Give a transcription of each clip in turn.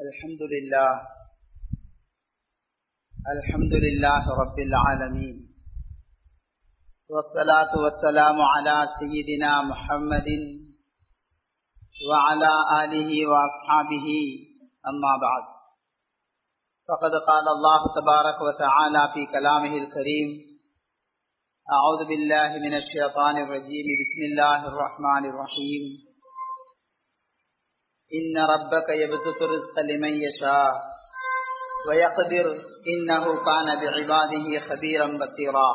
الحمد لله الحمد لله رب العالمين والصلاة والسلام على سيدنا محمد وعلى آله وأصحابه أما بعد فقد قال الله تبارك وتعالى في كلامه الكريم أعوذ بالله من الشيطان الرجيم بسم الله الرحمن الرحيم إن ربك يبسط الرزق لمن يشاء ويقدر إنه كان بعباده خبيرا بصيرا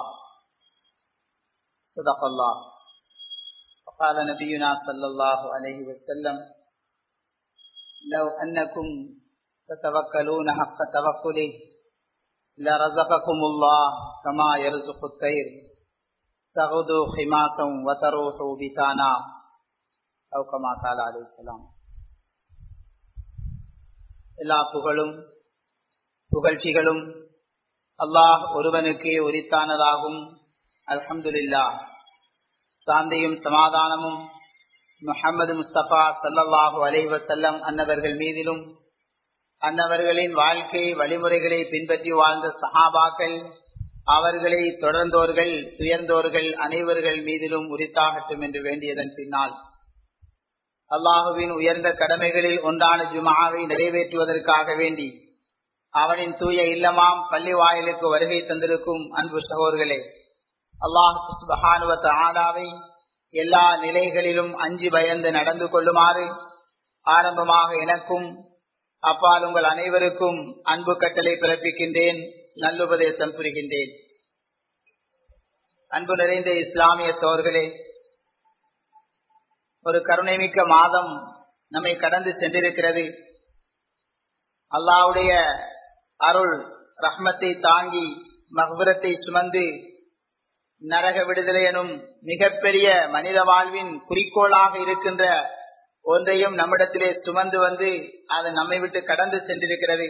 صدق الله وقال نبينا صلى الله عليه وسلم لو أنكم تتوكلون حق توكله لرزقكم الله كما يرزق الطير تغدو خماسا وتروح بتانا أو كما قال عليه السلام எல்லா புகழும் புகழ்ச்சிகளும் அல்லாஹ் ஒருவனுக்கே உரித்தானதாகும் அல்ஹம்துலில்லா சாந்தியும் சமாதானமும் முஹம்மது முஸ்தபா சல்லல்லாஹு அலைவசல்லம் அன்னவர்கள் மீதிலும் அன்னவர்களின் வாழ்க்கை வழிமுறைகளை பின்பற்றி வாழ்ந்த சஹாபாக்கள் அவர்களை தொடர்ந்தோர்கள் துயர்ந்தோர்கள் அனைவர்கள் மீதிலும் உரித்தாகட்டும் என்று வேண்டியதன் பின்னால் அல்லாஹுவின் உயர்ந்த கடமைகளில் ஒன்றான ஜுமாவை நிறைவேற்றுவதற்காக வேண்டி அவனின் தூய இல்லமாம் பள்ளி வாயிலுக்கு வருகை தந்திருக்கும் அன்பு சகோதர்களே அல்லாஹு ஆலாவை எல்லா நிலைகளிலும் அஞ்சு பயந்து நடந்து கொள்ளுமாறு ஆரம்பமாக எனக்கும் அப்பால் உங்கள் அனைவருக்கும் அன்பு கட்டளை பிறப்பிக்கின்றேன் நல்லுபதேசம் புரிகின்றேன் அன்பு நிறைந்த இஸ்லாமிய சோர்களே ஒரு கருணைமிக்க மாதம் நம்மை கடந்து சென்றிருக்கிறது அல்லாவுடைய அருள் ரஹ்மத்தை தாங்கி மகபுரத்தை சுமந்து நரக விடுதலை எனும் மிகப்பெரிய மனித வாழ்வின் குறிக்கோளாக இருக்கின்ற ஒன்றையும் நம்மிடத்திலே சுமந்து வந்து அது நம்மை விட்டு கடந்து சென்றிருக்கிறது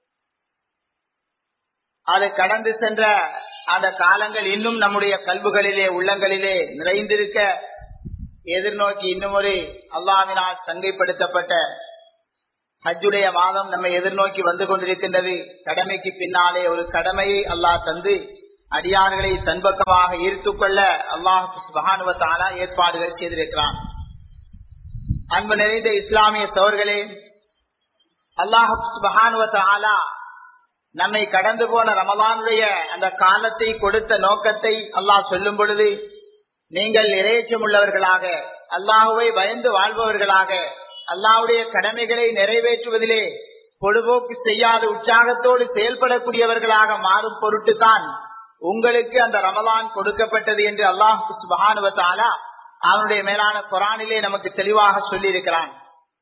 அது கடந்து சென்ற அந்த காலங்கள் இன்னும் நம்முடைய கல்புகளிலே உள்ளங்களிலே நிறைந்திருக்க எதிர்நோக்கி இன்னும் ஒரு அல்லாவினால் சங்கைப்படுத்தப்பட்ட ஹஜ்ஜுடைய மாதம் நம்மை எதிர்நோக்கி வந்து கொண்டிருக்கின்றது கடமைக்கு பின்னாலே ஒரு கடமையை அல்லாஹ் தந்து அடியார்களை தன்பக்கமாக ஈர்த்து கொள்ள அல்லாஹ் மகானுவத்தாலா ஏற்பாடுகள் செய்திருக்கிறான் அன்பு நிறைந்த இஸ்லாமிய சோர்களே அல்லாஹு மகானுவத்தாலா நம்மை கடந்து போன ரமலானுடைய அந்த காலத்தை கொடுத்த நோக்கத்தை அல்லாஹ் சொல்லும் பொழுது நீங்கள் இறையச்சம் உள்ளவர்களாக அல்லாஹுவை பயந்து வாழ்பவர்களாக அல்லாவுடைய கடமைகளை நிறைவேற்றுவதிலே பொழுபோக்கு செய்யாத உற்சாகத்தோடு செயல்படக்கூடியவர்களாக மாறும் பொருட்டு தான் உங்களுக்கு அந்த ரமலான் கொடுக்கப்பட்டது என்று அல்லாஹு சுபானுவத்தாலா அவனுடைய மேலான குரானிலே நமக்கு தெளிவாக சொல்லியிருக்கிறான்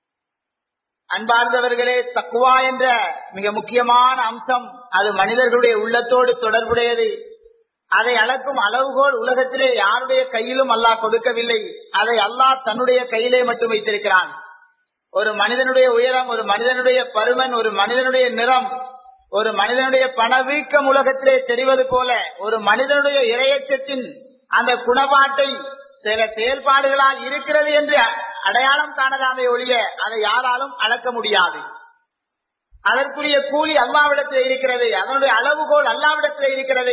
அன்பார்ந்தவர்களே தக்குவா என்ற மிக முக்கியமான அம்சம் அது மனிதர்களுடைய உள்ளத்தோடு தொடர்புடையது அதை அளக்கும் அளவுகோல் உலகத்திலே யாருடைய கையிலும் அல்லாஹ் கொடுக்கவில்லை அதை அல்லாஹ் தன்னுடைய கையிலே மட்டும் வைத்திருக்கிறான் ஒரு மனிதனுடைய உயரம் ஒரு மனிதனுடைய பருமன் ஒரு மனிதனுடைய நிறம் ஒரு மனிதனுடைய பணவீக்கம் உலகத்திலே தெரிவது போல ஒரு மனிதனுடைய இரையச்சத்தின் அந்த குணப்பாட்டை சில செயல்பாடுகளால் இருக்கிறது என்று அடையாளம் காணலாமே ஒழிய அதை யாராலும் அளக்க முடியாது அதற்குரிய கூலி அல்லாவிடத்தில் இருக்கிறது அதனுடைய அளவுகோல் அல்லாவிடத்தில் இருக்கிறது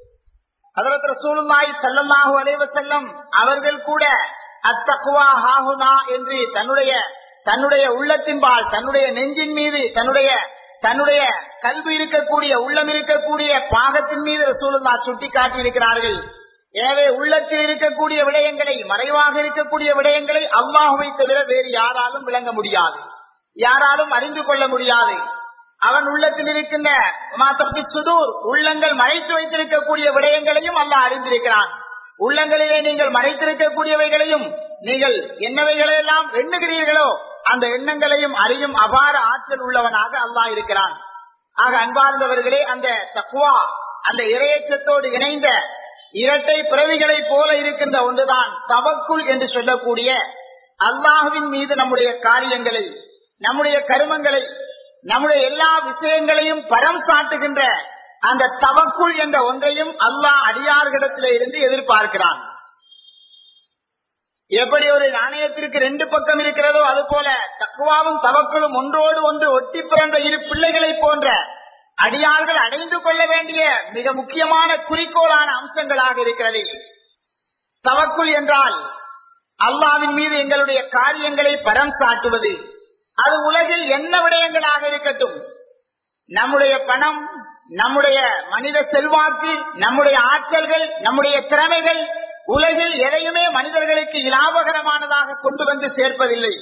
அதற்கு ரசூலுல்லாய் சல்லல்லாஹு அலைவ செல்லம் அவர்கள் கூட அத்தக்குவா ஹாகுனா என்று தன்னுடைய தன்னுடைய உள்ளத்தின்பால் தன்னுடைய நெஞ்சின் மீது தன்னுடைய தன்னுடைய கல்வி இருக்கக்கூடிய உள்ளம் இருக்கக்கூடிய பாகத்தின் மீது ரசூலுல்லா சுட்டி காட்டி இருக்கிறார்கள் எனவே உள்ளத்தில் இருக்கக்கூடிய விடயங்களை மறைவாக இருக்கக்கூடிய விடயங்களை அல்லாஹுவை தவிர வேறு யாராலும் விளங்க முடியாது யாராலும் அறிந்து கொள்ள முடியாது அவன் உள்ளத்தில் இருக்கின்ற சுதூர் உள்ளங்கள் மறைத்து வைத்திருக்கக்கூடிய விடயங்களையும் அல்ல அறிந்திருக்கிறான் உள்ளங்களிலே நீங்கள் மறைத்திருக்கக்கூடியவைகளையும் நீங்கள் என்னவைகளெல்லாம் எண்ணுகிறீர்களோ அந்த எண்ணங்களையும் அறியும் அபார ஆற்றல் உள்ளவனாக அல்லாஹ் இருக்கிறான் ஆக அன்பார்ந்தவர்களே அந்த தக்குவா அந்த இரையச்சத்தோடு இணைந்த இரட்டை பிறவிகளை போல இருக்கின்ற ஒன்றுதான் தவக்குள் என்று சொல்லக்கூடிய அல்லாஹுவின் மீது நம்முடைய காரியங்களை நம்முடைய கருமங்களை நம்முடைய எல்லா விஷயங்களையும் பரம் சாட்டுகின்ற அந்த தவக்குள் என்ற ஒன்றையும் அல்லாஹ் அடியார்களிடத்திலே இருந்து எதிர்பார்க்கிறான் எப்படி ஒரு நாணயத்திற்கு ரெண்டு பக்கம் இருக்கிறதோ அது போல தக்குவாவும் தவக்களும் ஒன்றோடு ஒன்று ஒட்டி பிறந்த இரு பிள்ளைகளை போன்ற அடியார்கள் அடைந்து கொள்ள வேண்டிய மிக முக்கியமான குறிக்கோளான அம்சங்களாக இருக்கிறது தவக்குள் என்றால் அல்லாவின் மீது எங்களுடைய காரியங்களை பரம் சாட்டுவது அது உலகில் என்ன விடயங்களாக இருக்கட்டும் நம்முடைய பணம் நம்முடைய மனித செல்வாக்கு நம்முடைய ஆற்றல்கள் நம்முடைய திறமைகள் உலகில் எதையுமே மனிதர்களுக்கு லாபகரமானதாக கொண்டு வந்து சேர்ப்பதில்லை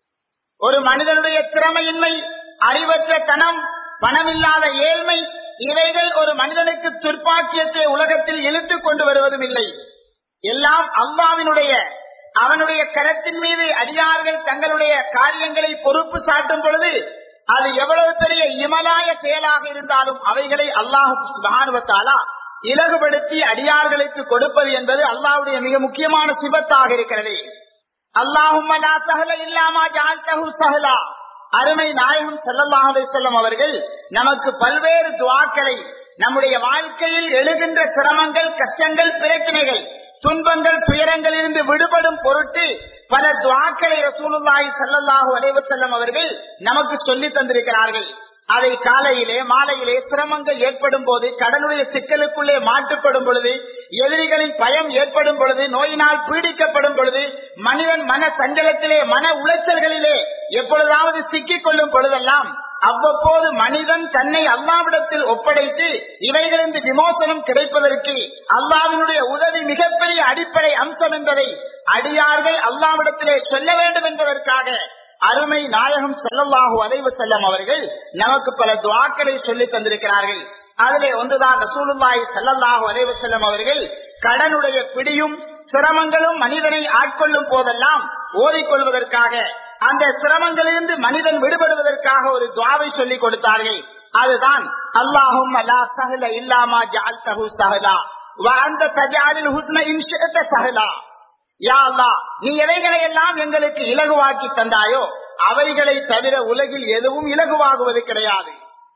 ஒரு மனிதனுடைய திறமையின்மை அறிவற்ற தனம் பணமில்லாத ஏழ்மை இவைகள் ஒரு மனிதனுக்கு துர்ப்பாக்கியத்தை உலகத்தில் இழுத்துக் கொண்டு வருவதும் இல்லை எல்லாம் அல்லாவினுடைய அவனுடைய கரத்தின் மீது அடியார்கள் தங்களுடைய காரியங்களை பொறுப்பு சாட்டும் பொழுது அது எவ்வளவு பெரிய இமலாய செயலாக இருந்தாலும் அவைகளை அல்லாஹாலா இலகுபடுத்தி அடியார்களுக்கு கொடுப்பது என்பது அல்லாவுடைய மிக முக்கியமான சிபத்தாக இருக்கிறது அல்லாஹும் இல்லாமா சஹலா அருமை நாயகம் செல்லல்லாஹை செல்லும் அவர்கள் நமக்கு பல்வேறு துவாக்களை நம்முடைய வாழ்க்கையில் எழுகின்ற சிரமங்கள் கஷ்டங்கள் பிரச்சனைகள் துன்பங்கள் துயரங்களிலிருந்து விடுபடும் பொருட்டு பல துவாக்களை ரசூலுல்லாஹி சல்லல்லாஹு அலைவ செல்லம் அவர்கள் நமக்கு சொல்லி தந்திருக்கிறார்கள் அதை காலையிலே மாலையிலே சிரமங்கள் ஏற்படும் போது கடனுடைய சிக்கலுக்குள்ளே மாட்டுப்படும் பொழுது எதிரிகளின் பயம் ஏற்படும் பொழுது நோயினால் பீடிக்கப்படும் பொழுது மனிதன் மன சஞ்சலத்திலே மன உளைச்சல்களிலே எப்பொழுதாவது சிக்கிக் கொள்ளும் பொழுதெல்லாம் அவ்வப்போது மனிதன் தன்னை அல்லாவிடத்தில் ஒப்படைத்து இவைகளிருந்து விமோசனம் கிடைப்பதற்கு அல்லாவினுடைய உதவி மிகப்பெரிய அடிப்படை அம்சம் என்பதை அடியார்கள் அல்லாவிடத்திலே சொல்ல வேண்டும் என்பதற்காக அருமை நாயகம் செல்லல்லாஹு அலைவு செல்லம் அவர்கள் நமக்கு பல துவாக்களை சொல்லி தந்திருக்கிறார்கள் அதிலே ஒன்றுதான் ரசூலுல்லாஹி செல்லல்லாஹு அலைவு செல்லம் அவர்கள் கடனுடைய பிடியும் சிரமங்களும் மனிதனை ஆட்கொள்ளும் போதெல்லாம் ஓதிக்கொள்வதற்காக அந்த சிரமங்களிலிருந்து மனிதன் விடுபடுவதற்காக ஒரு துவாவை சொல்லிக் கொடுத்தார்கள் அதுதான் அல்லாஹும் அல்லா சஹல இல்லாமா ஜால் தஹு சஹலா அந்த தஜாலில் ஹுஸ்ன இன்ஷத்த சஹலா யா அல்லா நீ எவைகளை எல்லாம் எங்களுக்கு இலகுவாக்கி தந்தாயோ அவைகளை தவிர உலகில் எதுவும் இலகுவாகுவது கிடையாது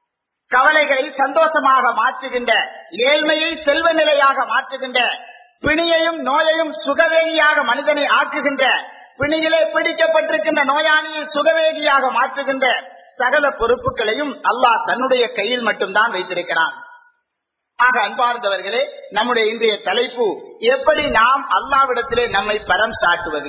கவலைகளை சந்தோஷமாக மாற்றுகின்ற ஏழ்மையை செல்வ நிலையாக மாற்றுகின்ற பிணியையும் நோயையும் சுகவேகியாக மனிதனை ஆக்குகின்ற பிணியிலே பிடிக்கப்பட்டிருக்கின்ற நோயாளியை சுகவேகியாக மாற்றுகின்ற சகல பொறுப்புகளையும் அல்லாஹ் தன்னுடைய கையில் மட்டும்தான் வைத்திருக்கிறான் ஆக அன்பார்ந்தவர்களே நம்முடைய இன்றைய தலைப்பு எப்படி நாம் அல்லாவிடத்திலே நம்மை பரம் சாட்டுவது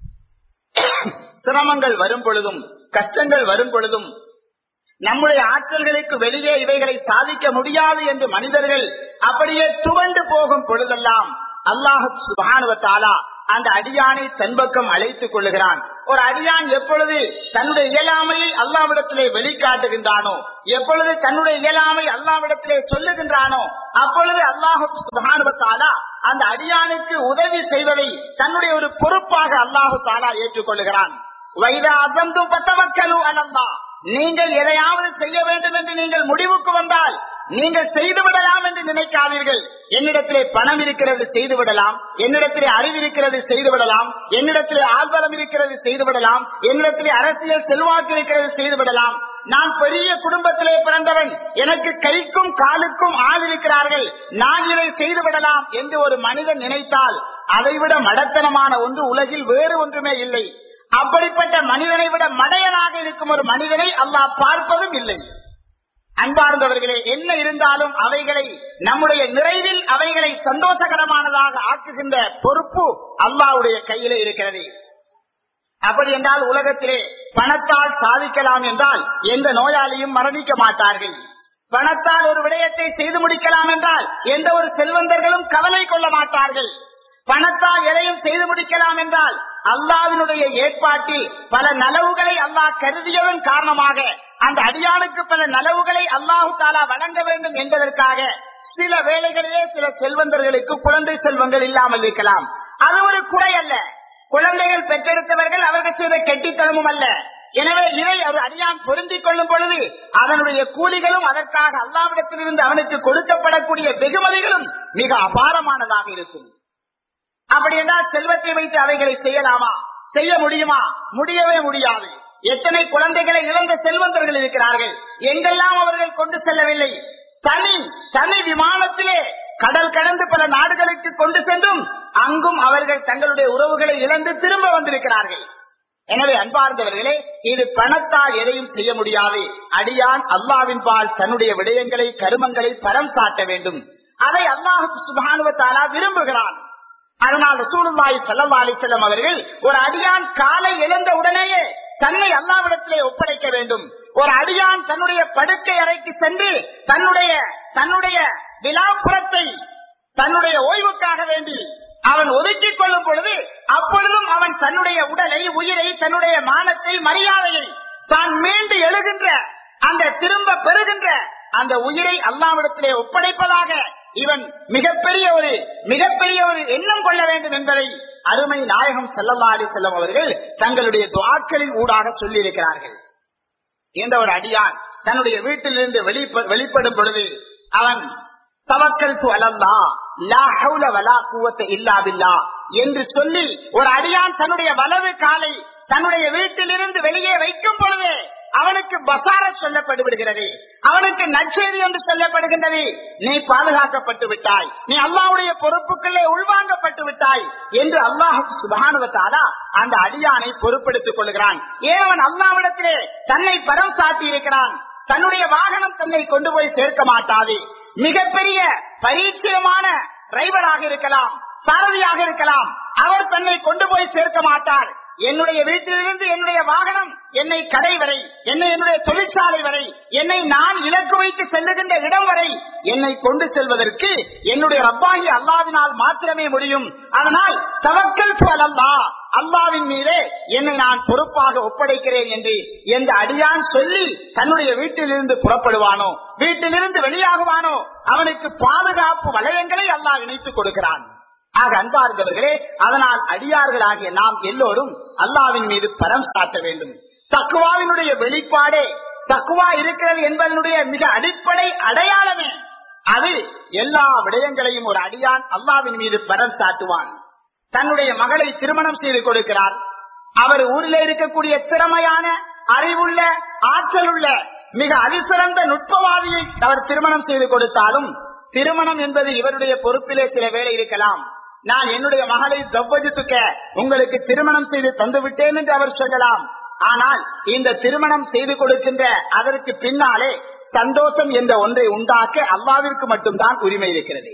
சிரமங்கள் வரும் பொழுதும் கஷ்டங்கள் வரும் பொழுதும் நம்முடைய ஆற்றல்களுக்கு வெளியே இவைகளை சாதிக்க முடியாது என்று மனிதர்கள் அப்படியே துவண்டு போகும் பொழுதெல்லாம் அல்லாஹு சுபானுவத்தாலா அந்த அடியானை தன்பக்கம் அழைத்துக் கொள்ளுகிறான் ஒரு அடியான் எப்பொழுது தன்னுடைய இயலாமையை அல்லாவிடத்திலே வெளிக்காட்டுகின்றானோ எப்பொழுது தன்னுடைய இயலாமை அல்லாவிடத்திலே சொல்லுகின்றானோ அப்பொழுது அல்லாஹு சுபானுவத்தாலா அந்த அடியானுக்கு உதவி செய்வதை தன்னுடைய ஒரு பொறுப்பாக அல்லாஹு தாலா ஏற்றுக்கொள்ளுகிறான் வைரா அசந்து பத்தவக்கலு அலந்தா நீங்கள் எதையாவது செய்ய வேண்டும் என்று நீங்கள் முடிவுக்கு வந்தால் நீங்கள் செய்து விடலாம் என்று நினைக்காதீர்கள் என்னிடத்திலே பணம் இருக்கிறது செய்து விடலாம் என்னிடத்திலே அறிவு இருக்கிறது செய்து விடலாம் என்னிடத்திலே ஆழ்வலம் இருக்கிறது செய்து விடலாம் என்னிடத்திலே அரசியல் செல்வாக்கு இருக்கிறது செய்து விடலாம் நான் பெரிய குடும்பத்திலே பிறந்தவன் எனக்கு கைக்கும் காலுக்கும் ஆள் இருக்கிறார்கள் நான் இதை செய்து விடலாம் என்று ஒரு மனிதன் நினைத்தால் அதைவிட மடத்தனமான ஒன்று உலகில் வேறு ஒன்றுமே இல்லை அப்படிப்பட்ட மனிதனை விட மடையனாக இருக்கும் ஒரு மனிதனை அல்லாஹ் பார்ப்பதும் இல்லை அன்பார்ந்தவர்களே என்ன இருந்தாலும் அவைகளை நம்முடைய நிறைவில் அவைகளை சந்தோஷகரமானதாக ஆக்குகின்ற பொறுப்பு அல்லாவுடைய கையிலே இருக்கிறது அப்படி என்றால் உலகத்திலே பணத்தால் சாதிக்கலாம் என்றால் எந்த நோயாளியும் மரணிக்க மாட்டார்கள் பணத்தால் ஒரு விடயத்தை செய்து முடிக்கலாம் என்றால் எந்த ஒரு செல்வந்தர்களும் கவலை கொள்ள மாட்டார்கள் பணத்தால் எதையும் செய்து முடிக்கலாம் என்றால் அல்லாவினுடைய ஏற்பாட்டில் பல நலவுகளை அல்லாஹ் கருதியதன் காரணமாக அந்த அடியானுக்கு பல நலவுகளை அல்லாஹு தாலா வழங்க வேண்டும் என்பதற்காக சில வேளைகளிலே சில செல்வந்தர்களுக்கு குழந்தை செல்வங்கள் இல்லாமல் இருக்கலாம் அது ஒரு குறை அல்ல குழந்தைகள் பெற்றெடுத்தவர்கள் அவர்கள் செய்த கெட்டித்தனமும் அல்ல எனவே இதை ஒரு அடியான் பொருந்திக் கொள்ளும் பொழுது அதனுடைய கூலிகளும் அதற்காக அல்லாவிடத்திலிருந்து அவனுக்கு கொடுக்கப்படக்கூடிய வெகுமதிகளும் மிக அபாரமானதாக இருக்கும் அப்படி என்றால் செல்வத்தை வைத்து அவைகளை செய்யலாமா செய்ய முடியுமா முடியவே முடியாது எத்தனை குழந்தைகளை இழந்த செல்வந்தர்கள் இருக்கிறார்கள் எங்கெல்லாம் அவர்கள் கொண்டு செல்லவில்லை தனி தனி விமானத்திலே கடல் கடந்து பல நாடுகளுக்கு கொண்டு சென்றும் அங்கும் அவர்கள் தங்களுடைய உறவுகளை இழந்து திரும்ப வந்திருக்கிறார்கள் எனவே அன்பார்ந்தவர்களே இது பணத்தால் எதையும் செய்ய முடியாது அடியான் அல்லாவின் பால் தன்னுடைய விடயங்களை கருமங்களை பரம் சாட்ட வேண்டும் அதை அல்லாஹு சுபானுவத்தாலா விரும்புகிறான் அதனால் ரசூலுல்லாஹி ஸல்லல்லாஹு அலைஹி வஸல்லம் அவர்கள் ஒரு அடியான் காலை எழுந்த உடனேயே தன்னை அல்லாவிடத்திலே ஒப்படைக்க வேண்டும் ஒரு அடியான் தன்னுடைய படுக்கை அறைக்கு சென்று தன்னுடைய தன்னுடைய விழாப்புறத்தை தன்னுடைய ஓய்வுக்காக வேண்டி அவன் ஒதுக்கிக் கொள்ளும் பொழுது அப்பொழுதும் அவன் தன்னுடைய உடலை உயிரை தன்னுடைய மானத்தை மரியாதையை தான் மீண்டு எழுகின்ற அந்த திரும்ப பெறுகின்ற அந்த உயிரை அல்லாவிடத்திலே ஒப்படைப்பதாக இவன் மிகப்பெரிய ஒரு மிகப்பெரிய ஒரு எண்ணம் கொள்ள வேண்டும் என்பதை அருமை நாயகம் செல்லல்லா அலி செல்லம் அவர்கள் தங்களுடைய துவாக்களின் ஊடாக சொல்லி இருக்கிறார்கள் என்ற ஒரு அடியான் தன்னுடைய வீட்டிலிருந்து வெளிப்ப- வெளிப்படும் பொழுது அவன் தவக்கல் அலல்லா லா ஹவுல வலா குவத்த இல்லா பில்லா என்று சொல்லி ஒரு அடியான் தன்னுடைய வலது காலை தன்னுடைய வீட்டிலிருந்து வெளியே வைக்கும் பொழுது அவனுக்கு பசார சொல்லப்பட்டு விடுகிறது அவனுக்கு நற்செய்தி என்று சொல்லப்படுகின்றது நீ பாதுகாக்கப்பட்டு விட்டாய் நீ அல்லாவுடைய பொறுப்புக்குள்ளே உள்வாங்கப்பட்டு விட்டாய் என்று அல்லாஹு சுபானுவத்தாலா அந்த அடியானை பொறுப்பெடுத்துக் கொள்கிறான் ஏன் அவன் அல்லாவிடத்திலே தன்னை பரம் சாட்டி இருக்கிறான் தன்னுடைய வாகனம் தன்னை கொண்டு போய் சேர்க்க மாட்டாது மிகப்பெரிய பரிச்சயமான டிரைவராக இருக்கலாம் சாரதியாக இருக்கலாம் அவர் தன்னை கொண்டு போய் சேர்க்க மாட்டார் என்னுடைய வீட்டிலிருந்து என்னுடைய வாகனம் என்னை கடை வரை என்னை என்னுடைய தொழிற்சாலை வரை என்னை நான் இலக்கு வைத்து செல்லுகின்ற இடம் வரை என்னை கொண்டு செல்வதற்கு என்னுடைய ரப்பாகி அல்லாவினால் மாத்திரமே முடியும் அதனால் தவக்கல் அல்லா அல்லாவின் மீதே என்னை நான் பொறுப்பாக ஒப்படைக்கிறேன் என்று எந்த அடியான் சொல்லி தன்னுடைய வீட்டிலிருந்து புறப்படுவானோ வீட்டிலிருந்து வெளியாகுவானோ அவனுக்கு பாதுகாப்பு வளையங்களை அல்லாஹ் இணைத்துக் கொடுக்கிறான் ஆக அன்பார்ந்தவர்களே அதனால் அடியார்களாகிய நாம் எல்லோரும் அல்லாவின் மீது பரம் சாட்ட வேண்டும் தக்குவாவினுடைய வெளிப்பாடே தக்குவா இருக்கிறது என்பதனுடைய மிக அடிப்படை அடையாளமே அது எல்லா விடயங்களையும் ஒரு அடியான் அல்லாவின் மீது பரம் சாட்டுவான் தன்னுடைய மகளை திருமணம் செய்து கொடுக்கிறார் அவர் ஊரில் இருக்கக்கூடிய திறமையான அறிவுள்ள ஆற்றல் உள்ள மிக அதிசிறந்த நுட்பவாதியை அவர் திருமணம் செய்து கொடுத்தாலும் திருமணம் என்பது இவருடைய பொறுப்பிலே சில வேலை இருக்கலாம் நான் என்னுடைய மகளை தவ்வஜித்துக்க உங்களுக்கு திருமணம் செய்து தந்து விட்டேன் என்று அவர் சொல்லலாம் ஆனால் இந்த திருமணம் செய்து கொடுக்கின்ற அதற்கு பின்னாலே சந்தோஷம் என்ற ஒன்றை உண்டாக்க அல்லாவிற்கு மட்டும்தான் உரிமை இருக்கிறது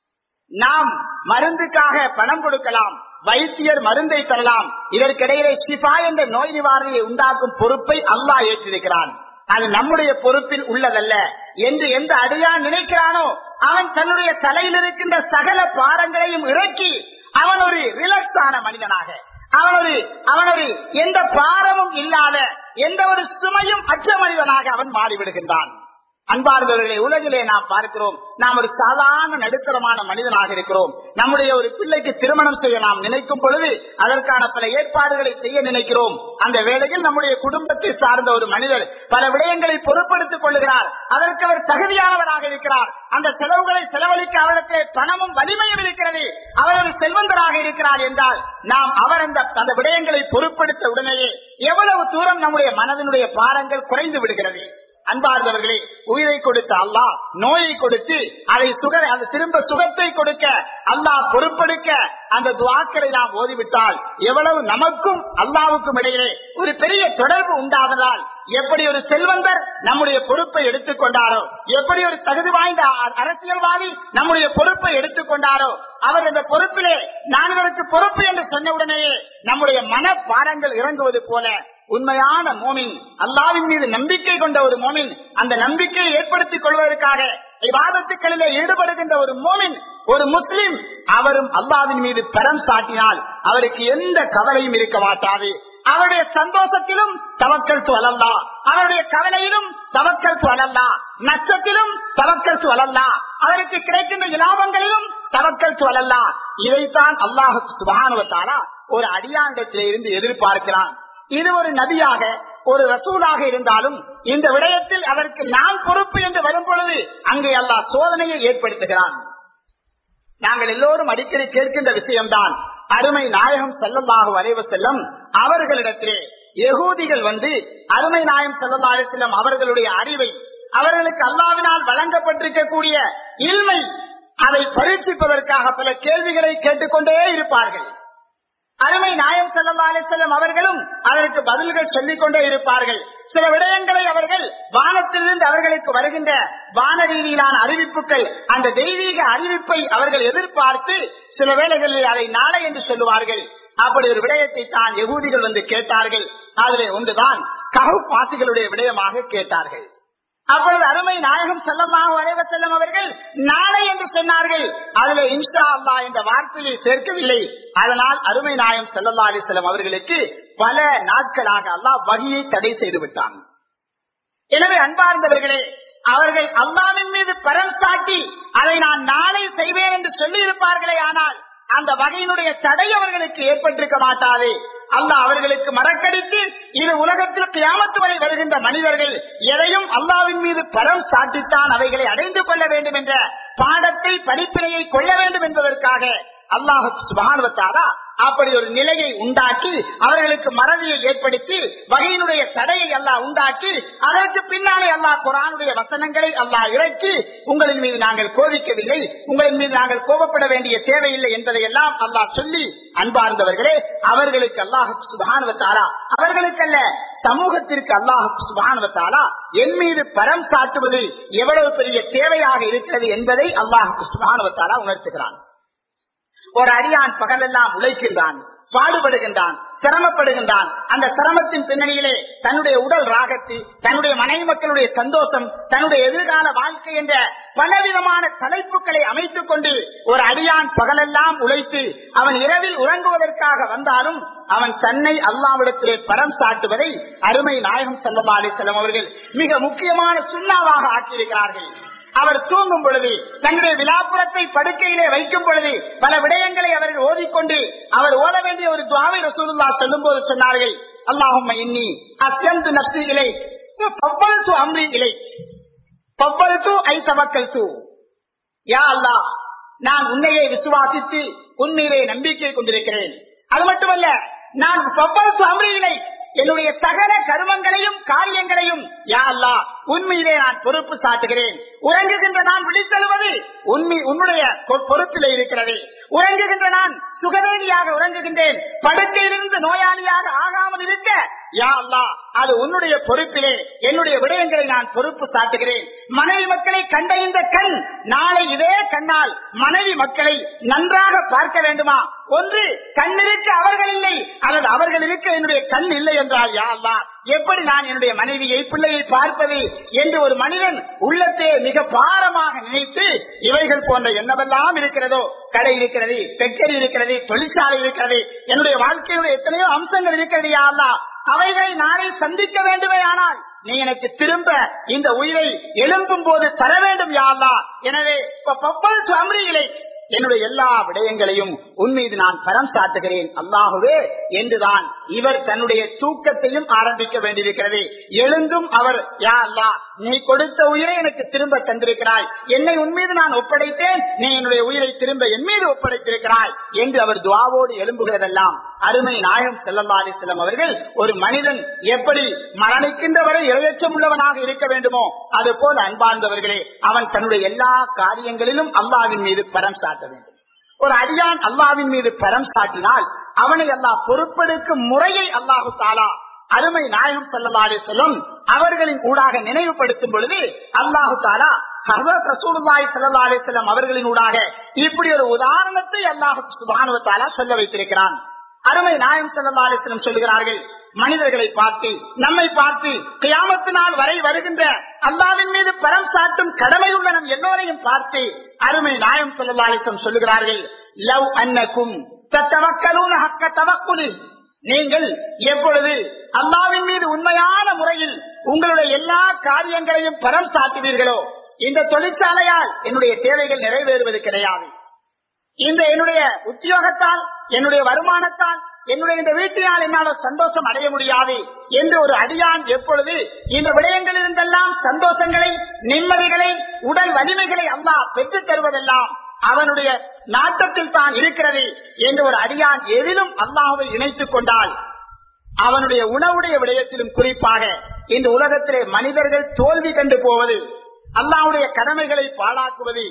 நாம் மருந்துக்காக பணம் கொடுக்கலாம் வைத்தியர் மருந்தை தரலாம் இதற்கிடையிலே ஷிஃபா என்ற நோய் நிவாரணியை உண்டாக்கும் பொறுப்பை அல்லாஹ் ஏற்றிருக்கிறான் அது நம்முடைய பொறுப்பில் உள்ளதல்ல என்று எந்த அடியான் நினைக்கிறானோ அவன் தன்னுடைய தலையில் இருக்கின்ற சகல பாரங்களையும் இறக்கி அவன் ஒரு ரிலாக்ஸான மனிதனாக அவன் ஒரு அவன் ஒரு எந்த பாரமும் இல்லாத எந்த ஒரு சுமையும் அற்ற மனிதனாக அவன் மாறிவிடுகின்றான் அன்பார்ந்தவர்களை உலகிலே நாம் பார்க்கிறோம் நாம் ஒரு சாதாரண நடுத்தரமான மனிதனாக இருக்கிறோம் நம்முடைய ஒரு பிள்ளைக்கு திருமணம் செய்ய நாம் நினைக்கும் பொழுது அதற்கான பல ஏற்பாடுகளை செய்ய நினைக்கிறோம் அந்த வேளையில் நம்முடைய குடும்பத்தை சார்ந்த ஒரு மனிதர் பல விடயங்களை பொருட்படுத்திக் கொள்கிறார் அதற்கு அவர் தகுதியானவராக இருக்கிறார் அந்த செலவுகளை செலவழிக்க அவரிடத்திலே பணமும் வலிமையும் இருக்கிறது அவர் ஒரு செல்வந்தராக இருக்கிறார் என்றால் நாம் அவர் அந்த அந்த விடயங்களை பொருட்படுத்த உடனேயே எவ்வளவு தூரம் நம்முடைய மனதினுடைய பாரங்கள் குறைந்து விடுகிறது அன்பார்ந்தவர்களே உயிரை கொடுத்த அல்லாஹ் நோயை கொடுத்து அதை சுக அந்த திரும்ப சுகத்தை கொடுக்க அல்லாஹ் பொறுப்பெடுக்க அந்த துவாக்களை நாம் ஓதிவிட்டால் எவ்வளவு நமக்கும் அல்லாவுக்கும் இடையிலே ஒரு பெரிய தொடர்பு உண்டாவதால் எப்படி ஒரு செல்வந்தர் நம்முடைய பொறுப்பை எடுத்துக்கொண்டாரோ எப்படி ஒரு தகுதி வாய்ந்த அ- அரசியல்வாதி நம்முடைய பொறுப்பை எடுத்துக்கொண்டாரோ அவர் இந்த பொறுப்பிலே நான் இதற்கு பொறுப்பு என்று சொன்னவுடனேயே நம்முடைய மனப்பாரங்கள் இறங்குவது போல உண்மையான மோமின் அல்லாவின் மீது நம்பிக்கை கொண்ட ஒரு மோமின் அந்த நம்பிக்கையை ஏற்படுத்திக் கொள்வதற்காக விவாதத்துக்களிலே ஈடுபடுகின்ற ஒரு மோமின் ஒரு முஸ்லிம் அவரும் அல்லாவின் மீது பரம் சாட்டினால் அவருக்கு எந்த கவலையும் இருக்க மாட்டாது அவருடைய சந்தோஷத்திலும் தவக்கல் அலல்லா அவருடைய கவலையிலும் தவக்கல் அலல்லா நஷ்டத்திலும் தவக்கல் அலல்லா அவருக்கு கிடைக்கின்ற இலாபங்களிலும் தவக்கல் அலல்லா இதைத்தான் அல்லாஹு சுபானுவத்தாலா ஒரு அடியாண்டத்திலே இருந்து எதிர்பார்க்கிறான் இது ஒரு நபியாக ஒரு ரசூலாக இருந்தாலும் இந்த விடயத்தில் அதற்கு நான் பொறுப்பு என்று வரும் பொழுது அங்கே அல்லாஹ் சோதனையை ஏற்படுத்துகிறான் நாங்கள் எல்லோரும் அடிக்கடி கேட்கின்ற விஷயம்தான் அருமை நாயகம் செல்லமாக வரைவ செல்லும் அவர்களிடத்திலே யகூதிகள் வந்து அருமை நாயம் செல்லமாக செல்லும் அவர்களுடைய அறிவை அவர்களுக்கு அல்லாவினால் வழங்கப்பட்டிருக்கக்கூடிய இல்மை அதை பரீட்சிப்பதற்காக பல கேள்விகளை கேட்டுக்கொண்டே இருப்பார்கள் அருமை நாயம் செல்லல்லா அலிசல்லம் அவர்களும் அதற்கு பதில்கள் சொல்லிக் கொண்டே இருப்பார்கள் சில விடயங்களை அவர்கள் வானத்திலிருந்து அவர்களுக்கு வருகின்ற வான ரீதியிலான அறிவிப்புகள் அந்த தெய்வீக அறிவிப்பை அவர்கள் எதிர்பார்த்து சில வேளைகளில் அதை நாளை என்று சொல்லுவார்கள் அப்படி ஒரு விடயத்தை தான் எகூதிகள் வந்து கேட்டார்கள் அதிலே ஒன்றுதான் கவு பாசிகளுடைய விடயமாக கேட்டார்கள் அப்பொழுது அருமை நாயகம் செல்லமாக வரைவ செல்லும் அவர்கள் நாளை என்று சொன்னார்கள் அதுல இன்ஷா அல்லா என்ற வார்த்தையை சேர்க்கவில்லை அதனால் அருமை நாயம் செல்லல்லா அலிசல்லம் அவர்களுக்கு பல நாட்களாக அல்லாஹ் வகையை தடை செய்து விட்டான் எனவே அன்பார்ந்தவர்களே அவர்கள் அல்லாவின் மீது பரம் சாட்டி அதை நான் நாளை செய்வேன் என்று சொல்லி இருப்பார்களே ஆனால் அந்த வகையினுடைய தடை அவர்களுக்கு ஏற்பட்டிருக்க மாட்டாது அல்லாஹ் அவர்களுக்கு மறக்கடித்து இது உலகத்தில் கியாமத்து வரை வருகின்ற மனிதர்கள் எதையும் அல்லாவின் மீது பரம் சாட்டித்தான் அவைகளை அடைந்து கொள்ள வேண்டும் என்ற பாடத்தை படிப்பினையை கொள்ள வேண்டும் என்பதற்காக அல்லாஹு சுபானுவத்தாரா அப்படி ஒரு நிலையை உண்டாக்கி அவர்களுக்கு மறதியை ஏற்படுத்தி வகையினுடைய தடையை அல்லாஹ் உண்டாக்கி அதற்கு பின்னாலே அல்லாஹ் குரானுடைய வசனங்களை அல்லாஹ் இறக்கி உங்களின் மீது நாங்கள் கோபிக்கவில்லை உங்களின் மீது நாங்கள் கோபப்பட வேண்டிய தேவையில்லை என்பதை எல்லாம் அல்லாஹ் சொல்லி அன்பார்ந்தவர்களே அவர்களுக்கு அல்லாஹு சுபானுவத்தாரா அவர்களுக்கல்ல சமூகத்திற்கு அல்லாஹு சுபானுவத்தாரா என் மீது பரம் சாட்டுவது எவ்வளவு பெரிய தேவையாக இருக்கிறது என்பதை அல்லாஹு சுபானுவத்தாரா உணர்த்துகிறான் ஒரு அடியான் பகலெல்லாம் உழைக்கின்றான் பாடுபடுகின்றான் சிரமப்படுகின்றான் அந்த சிரமத்தின் பின்னணியிலே தன்னுடைய உடல் ராகத்து தன்னுடைய மனைவி மக்களுடைய சந்தோஷம் தன்னுடைய எதிர்கால வாழ்க்கை என்ற பலவிதமான தலைப்புகளை அமைத்துக் கொண்டு ஒரு அடியான் பகலெல்லாம் உழைத்து அவன் இரவில் உறங்குவதற்காக வந்தாலும் அவன் தன்னை அல்லாவிடத்திலே பரம் சாட்டுவதை அருமை நாயகம் செல்லமா அலிசல்லம் அவர்கள் மிக முக்கியமான சுண்ணாவாக ஆக்கியிருக்கிறார்கள் அவர் தூங்கும் பொழுது தன்னுடைய விழாப்புறத்தை படுக்கையிலே வைக்கும் பொழுது பல விடயங்களை அவர்கள் ஓதிக்கொண்டு அவர் ஓத வேண்டிய ஒரு துவாவை ரசூலுல்லா சொல்லும் போது சொன்னார்கள் அல்லாஹும் இன்னி அத்தியந்து நப்சி இலை பப்பல் து அம்ரி இலை பப்பல் து ஐ தவக்கல் து யா அல்லா நான் உன்னையே விசுவாசித்து உண்மையிலே நம்பிக்கை கொண்டிருக்கிறேன் அது மட்டுமல்ல நான் பப்பல் து அம்ரி இலை என்னுடைய சகல கருமங்களையும் காரியங்களையும் யா அல்லா உண்மையிலே நான் பொறுப்பு சாட்டுகிறேன் உறங்குகின்ற நான் விழித்தெழுவது உண்மை உன்னுடைய பொறுப்பில் இருக்கிறது உறங்குகின்ற நான் சுகவேதியாக உறங்குகின்றேன் படுக்கையிலிருந்து நோயாளியாக ஆகாமல் இருக்க யா அல்லா அது உன்னுடைய பொறுப்பிலே என்னுடைய விடயங்களை நான் பொறுப்பு சாட்டுகிறேன் மனைவி மக்களை கண்ட இந்த கண் நாளை இதே கண்ணால் மனைவி மக்களை நன்றாக பார்க்க வேண்டுமா ஒன்று கண்ணிருக்க அவர்கள் இல்லை அல்லது அவர்கள் இருக்க என்னுடைய கண் இல்லை என்றால் யா அல்லா எப்படி நான் என்னுடைய மனைவியை பிள்ளையை பார்ப்பது என்று ஒரு மனிதன் உள்ளத்தே மிக பாரமாக நினைத்து இவைகள் போன்ற என்னவெல்லாம் இருக்கிறதோ கடை இருக்கிறது பெக்கரி இருக்கிறது தொழிற்சாலை இருக்கிறது என்னுடைய வாழ்க்கையுடைய எத்தனையோ அம்சங்கள் இருக்கிறது யாரா அவைகளை நாளை சந்திக்க வேண்டுமே ஆனால் நீ எனக்கு திரும்ப இந்த உயிரை எழும்பும் போது தர வேண்டும் யாரா எனவே பப்பல் அம்ரிகளை என்னுடைய எல்லா விடயங்களையும் உன்மீது நான் பரம் சாட்டுகிறேன் அல்லாகவே என்றுதான் இவர் தன்னுடைய தூக்கத்தையும் ஆரம்பிக்க வேண்டியிருக்கிறது எழுந்தும் அவர் யா அல்லா நீ கொடுத்த உயிரை எனக்கு திரும்ப தந்திருக்கிறாய் என்னை உன்மீது நான் ஒப்படைத்தேன் நீ என்னுடைய உயிரை திரும்ப என் மீது ஒப்படைத்திருக்கிறாய் என்று அவர் துவாவோடு எழும்புகிறதெல்லாம் அருமை நாயம் செல்லல்லாரி செல்லம் அவர்கள் ஒரு மனிதன் எப்படி மரணிக்கின்ற வரை இரையச்சம் உள்ளவனாக இருக்க வேண்டுமோ அது போல அன்பார்ந்தவர்களே அவன் தன்னுடைய எல்லா காரியங்களிலும் அல்லாவின் மீது பரம் சாட்ட வேண்டும் ஒரு அடியான் அல்லாவின் மீது பரம் சாட்டினால் அவனை அல்லா பொறுப்பெடுக்கும் முறையை அல்லாஹு தாலா அருமை நாயகம் செல்லலாலே செல்லும் அவர்களின் ஊடாக நினைவுபடுத்தும் பொழுது அல்லாஹு தாலா அவர்களின் ஊடாக இப்படி ஒரு உதாரணத்தை அல்லாஹு சுபானுவத்தாலா சொல்ல வைத்திருக்கிறான் அருமை நாயம் செல்லலாலேசனம் சொல்லுகிறார்கள் மனிதர்களை பார்த்து நம்மை பார்த்து கியாமத்து நாள் வரை வருகின்ற அல்லாவின் மீது பரம் சாட்டும் கடமை உள்ள நம் எல்லோரையும் பார்த்து அருமை நாயம் செல்லலாலேசம் சொல்லுகிறார்கள் லவ் அன்னக்கும் தவக்கலூன ஹக்க தவக்குலி நீங்கள் எப்பொழுது அல்லாவின் மீது உண்மையான முறையில் உங்களுடைய எல்லா காரியங்களையும் பரம் சாட்டுவீர்களோ இந்த தொழிற்சாலையால் என்னுடைய தேவைகள் நிறைவேறுவது கிடையாது இந்த என்னுடைய உத்தியோகத்தால் என்னுடைய வருமானத்தால் என்னுடைய இந்த வீட்டினால் என்னால் சந்தோஷம் அடைய முடியாது என்று ஒரு அடியான் எப்பொழுது இந்த விடயங்களில் இருந்தெல்லாம் சந்தோஷங்களை நிம்மதிகளை உடல் வலிமைகளை அல்லா பெற்றுத் தருவதெல்லாம் அவனுடைய நாட்டத்தில் தான் இருக்கிறது என்று ஒரு அடியான் எதிலும் அல்லாஹை இணைத்துக் கொண்டால் அவனுடைய உணவுடைய விடயத்திலும் குறிப்பாக இந்த உலகத்திலே மனிதர்கள் தோல்வி கண்டு போவது அல்லாவுடைய கடமைகளை பாழாக்குவது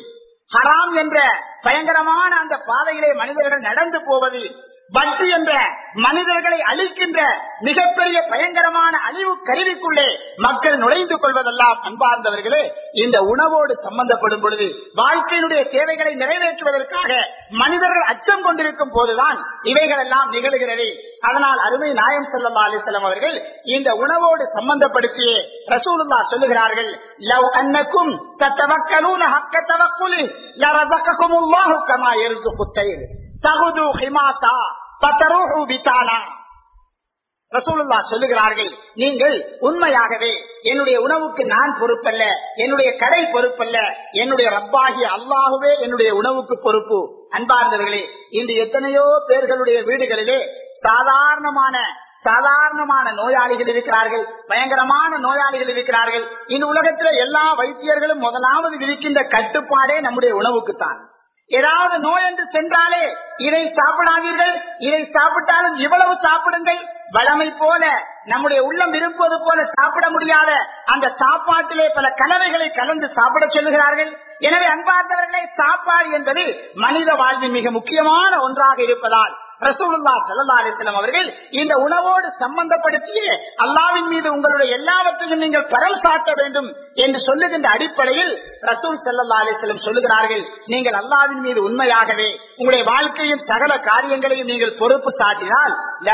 ஹராம் என்ற பயங்கரமான அந்த பாதையிலே மனிதர்கள் நடந்து போவது வட்டி என்ற மனிதர்களை அழிக்கின்ற மிகப்பெரிய பயங்கரமான அழிவு கருவிக்குள்ளே மக்கள் நுழைந்து கொள்வதெல்லாம் அன்பார்ந்தவர்களே இந்த உணவோடு சம்பந்தப்படும் பொழுது வாழ்க்கையினுடைய தேவைகளை நிறைவேற்றுவதற்காக மனிதர்கள் அச்சம் கொண்டிருக்கும் போதுதான் இவைகள் எல்லாம் நிகழ்கிறது அதனால் அருமை நாயம் செல்லல்லா அலிசல்லம் அவர்கள் இந்த உணவோடு சம்பந்தப்படுத்தியே ரசூலுல்லா சொல்லுகிறார்கள் லவ் அன்னக்கும் தத்தவக்கலூன ஹக்க தவக்குலி லரதக்ககுமுல்லாஹு கமா யர்சுகு தைர் தகுது ஹிமாசா பத்தரூஹு பிதானா ரசூலுல்லா சொல்லுகிறார்கள் நீங்கள் உண்மையாகவே என்னுடைய உணவுக்கு நான் பொறுப்பல்ல என்னுடைய கடை பொறுப்பல்ல என்னுடைய ரப்பாகிய அல்லாஹுவே என்னுடைய உணவுக்கு பொறுப்பு அன்பார்ந்தவர்களே இன்று எத்தனையோ பேர்களுடைய வீடுகளிலே சாதாரணமான சாதாரணமான நோயாளிகள் இருக்கிறார்கள் பயங்கரமான நோயாளிகள் இருக்கிறார்கள் இந்த உலகத்தில் எல்லா வைத்தியர்களும் முதலாவது விதிக்கின்ற கட்டுப்பாடே நம்முடைய உணவுக்குத்தான் ஏதாவது நோய் என்று சென்றாலே இதை சாப்பிடாதீர்கள் இதை சாப்பிட்டாலும் இவ்வளவு சாப்பிடுங்கள் வளமை போல நம்முடைய உள்ளம் விரும்புவது போல சாப்பிட முடியாத அந்த சாப்பாட்டிலே பல கலவைகளை கலந்து சாப்பிட சொல்லுகிறார்கள் எனவே அன்பார்ந்தவர்களே சாப்பாடு என்பது மனித வாழ்வின் மிக முக்கியமான ஒன்றாக இருப்பதால் ரசூலுல்லா சல்லா அலிஸ்லாம் அவர்கள் இந்த உணவோடு சம்பந்தப்படுத்திய அல்லாவின் மீது உங்களுடைய எல்லாவற்றையும் நீங்கள் பரம் சாட்ட வேண்டும் என்று சொல்லுகின்ற அடிப்படையில் ரசூல் சல்லா அலிஸ்லம் சொல்லுகிறார்கள் நீங்கள் அல்லாவின் மீது உண்மையாகவே உங்களுடைய வாழ்க்கையின் சகல காரியங்களையும் நீங்கள் பொறுப்பு சாட்டினால்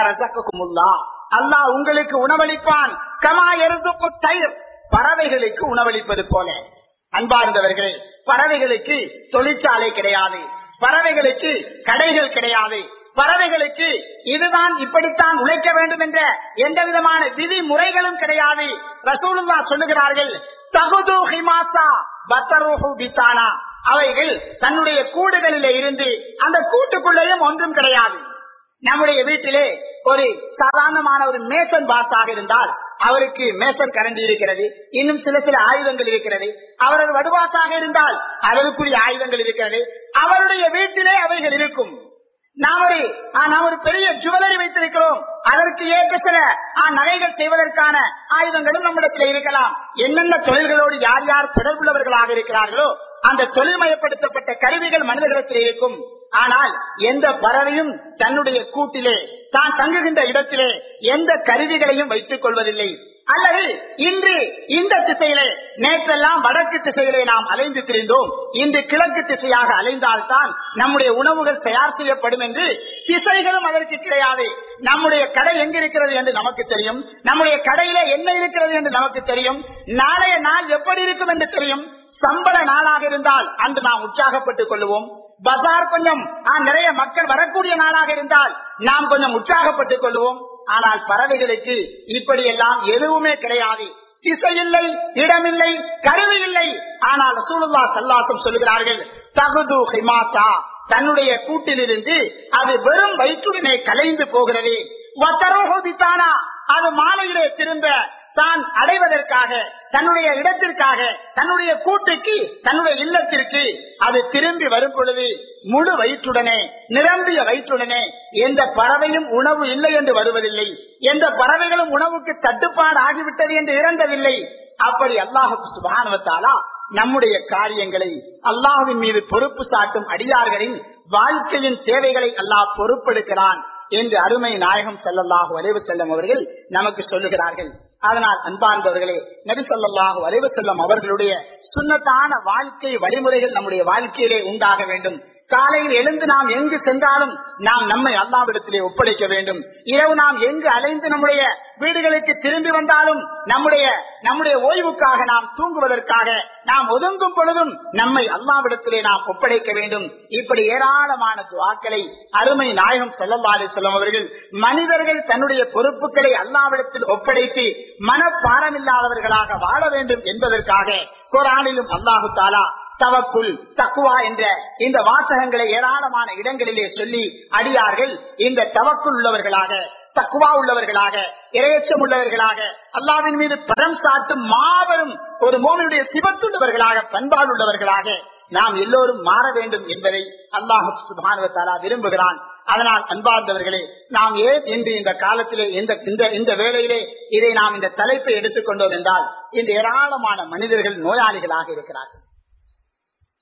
அல்லாஹ் உங்களுக்கு உணவளிப்பான் கமா எருதுக்கு தயிர் பறவைகளுக்கு உணவளிப்பது போல அன்பார்ந்தவர்களே பறவைகளுக்கு தொழிற்சாலை கிடையாது பறவைகளுக்கு கடைகள் கிடையாது பறவைகளுக்கு இதுதான் இப்படித்தான் உழைக்க வேண்டும் என்ற எந்த விதமான விதிமுறைகளும் கிடையாது ரசூலுல்லா சொல்லுகிறார்கள் தகுது ஹிமாசா பத்தரோஹு பித்தானா அவைகள் தன்னுடைய கூடுகளிலே இருந்து அந்த கூட்டுக்குள்ளேயும் ஒன்றும் கிடையாது நம்முடைய வீட்டிலே ஒரு சாதாரணமான ஒரு மேசன் பாஸாக இருந்தால் அவருக்கு மேசன் கரண்டி இருக்கிறது இன்னும் சில சில ஆயுதங்கள் இருக்கிறது அவரது வடுவாசாக இருந்தால் அதற்குரிய ஆயுதங்கள் இருக்கிறது அவருடைய வீட்டிலே அவைகள் இருக்கும் நாம் ஒரு நாம் ஒரு பெரிய ஜுவலரி வைத்திருக்கிறோம் அதற்கு ஏற்ற சில நகைகள் செய்வதற்கான ஆயுதங்களும் நம்மிடத்தில் இருக்கலாம் என்னென்ன தொழில்களோடு யார் யார் தொடர்புள்ளவர்களாக இருக்கிறார்களோ அந்த தொழில்மயப்படுத்தப்பட்ட கருவிகள் மனிதர்களிடத்தில் இருக்கும் ஆனால் எந்த பறவையும் தன்னுடைய கூட்டிலே தான் தங்குகின்ற இடத்திலே எந்த கருவிகளையும் வைத்துக் கொள்வதில்லை அல்லது இன்று இந்த திசையிலே நேற்றெல்லாம் வடக்கு திசையிலே நாம் அலைந்து திரிந்தோம் இன்று கிழக்கு திசையாக அலைந்தால்தான் நம்முடைய உணவுகள் தயார் செய்யப்படும் என்று திசைகளும் அதற்கு கிடையாது நம்முடைய கடை எங்க இருக்கிறது என்று நமக்கு தெரியும் நம்முடைய கடையில என்ன இருக்கிறது என்று நமக்கு தெரியும் நாளைய நாள் எப்படி இருக்கும் என்று தெரியும் சம்பள நாளாக இருந்தால் அன்று நாம் உற்சாகப்பட்டுக் கொள்வோம் பஜார் கொஞ்சம் நிறைய மக்கள் வரக்கூடிய நாளாக இருந்தால் நாம் கொஞ்சம் உற்சாகப்பட்டுக் கொள்வோம் ஆனால் பறவைகளுக்கு இப்படி எல்லாம் எதுவுமே கிடையாது திசை இல்லை இடமில்லை கருவி இல்லை ஆனால் சூழலா சல்லாசம் சொல்லுகிறார்கள் தகுது ஹிமாசா தன்னுடைய கூட்டிலிருந்து அது வெறும் வயிற்றுடனே கலைந்து போகிறது வத்தரோகோதித்தானா அது மாலையிலே திரும்ப தான் அடைவதற்காக தன்னுடைய இடத்திற்காக தன்னுடைய கூட்டுக்கு தன்னுடைய இல்லத்திற்கு அது திரும்பி வரும் பொழுது முழு வயிற்றுடனே நிரம்பிய வயிற்றுடனே எந்த பறவையும் உணவு இல்லை என்று வருவதில்லை எந்த பறவைகளும் உணவுக்கு தட்டுப்பாடு ஆகிவிட்டது என்று இறந்ததில்லை அப்படி அல்லாஹுக்கு சுபானுவத்தாலா நம்முடைய காரியங்களை அல்லாஹுவின் மீது பொறுப்பு சாட்டும் அடியார்களின் வாழ்க்கையின் தேவைகளை அல்லாஹ் பொறுப்பெடுக்கிறான் என்று அருமை நாயகம் செல்லல்லாஹு வரைவு செல்லும் அவர்கள் நமக்கு சொல்லுகிறார்கள் அதனால் அன்பார்ந்தவர்களே நபி சொல்லாஹு வரைவு செல்லும் அவர்களுடைய சுண்ணத்தான வாழ்க்கை வழிமுறைகள் நம்முடைய வாழ்க்கையிலே உண்டாக வேண்டும் காலையில் எழுந்து நாம் எங்கு சென்றாலும் நாம் நம்மை அல்லாவிடத்திலே ஒப்படைக்க வேண்டும் இரவு நாம் எங்கு அலைந்து நம்முடைய வீடுகளுக்கு திரும்பி வந்தாலும் நம்முடைய நம்முடைய ஓய்வுக்காக நாம் தூங்குவதற்காக நாம் ஒதுங்கும் பொழுதும் நம்மை அல்லாவிடத்திலே நாம் ஒப்படைக்க வேண்டும் இப்படி ஏராளமான துவாக்களை அருமை நாயகம் செல்லல்லாறு செல்லும் அவர்கள் மனிதர்கள் தன்னுடைய பொறுப்புகளை அல்லாவிடத்தில் ஒப்படைத்து மனப்பாரமில்லாதவர்களாக வாழ வேண்டும் என்பதற்காக குரானிலும் அல்லாஹு தாலா தவக்குள் தக்குவா என்ற இந்த வாசகங்களை ஏராளமான இடங்களிலே சொல்லி அடியார்கள் இந்த தவக்குள் உள்ளவர்களாக தக்குவா உள்ளவர்களாக இரையச்சம் உள்ளவர்களாக அல்லாவின் மீது பரம் சாட்டும் மாபெரும் ஒரு மோனுடைய சிவத்துள்ளவர்களாக பண்பாடு உள்ளவர்களாக நாம் எல்லோரும் மாற வேண்டும் என்பதை அல்லாஹு சுபானுவத்தாலா விரும்புகிறான் அதனால் அன்பார்ந்தவர்களே நாம் ஏன் இன்று இந்த காலத்திலே இந்த இந்த வேளையிலே இதை நாம் இந்த தலைப்பை எடுத்துக்கொண்டோம் என்றால் இந்த ஏராளமான மனிதர்கள் நோயாளிகளாக இருக்கிறார்கள்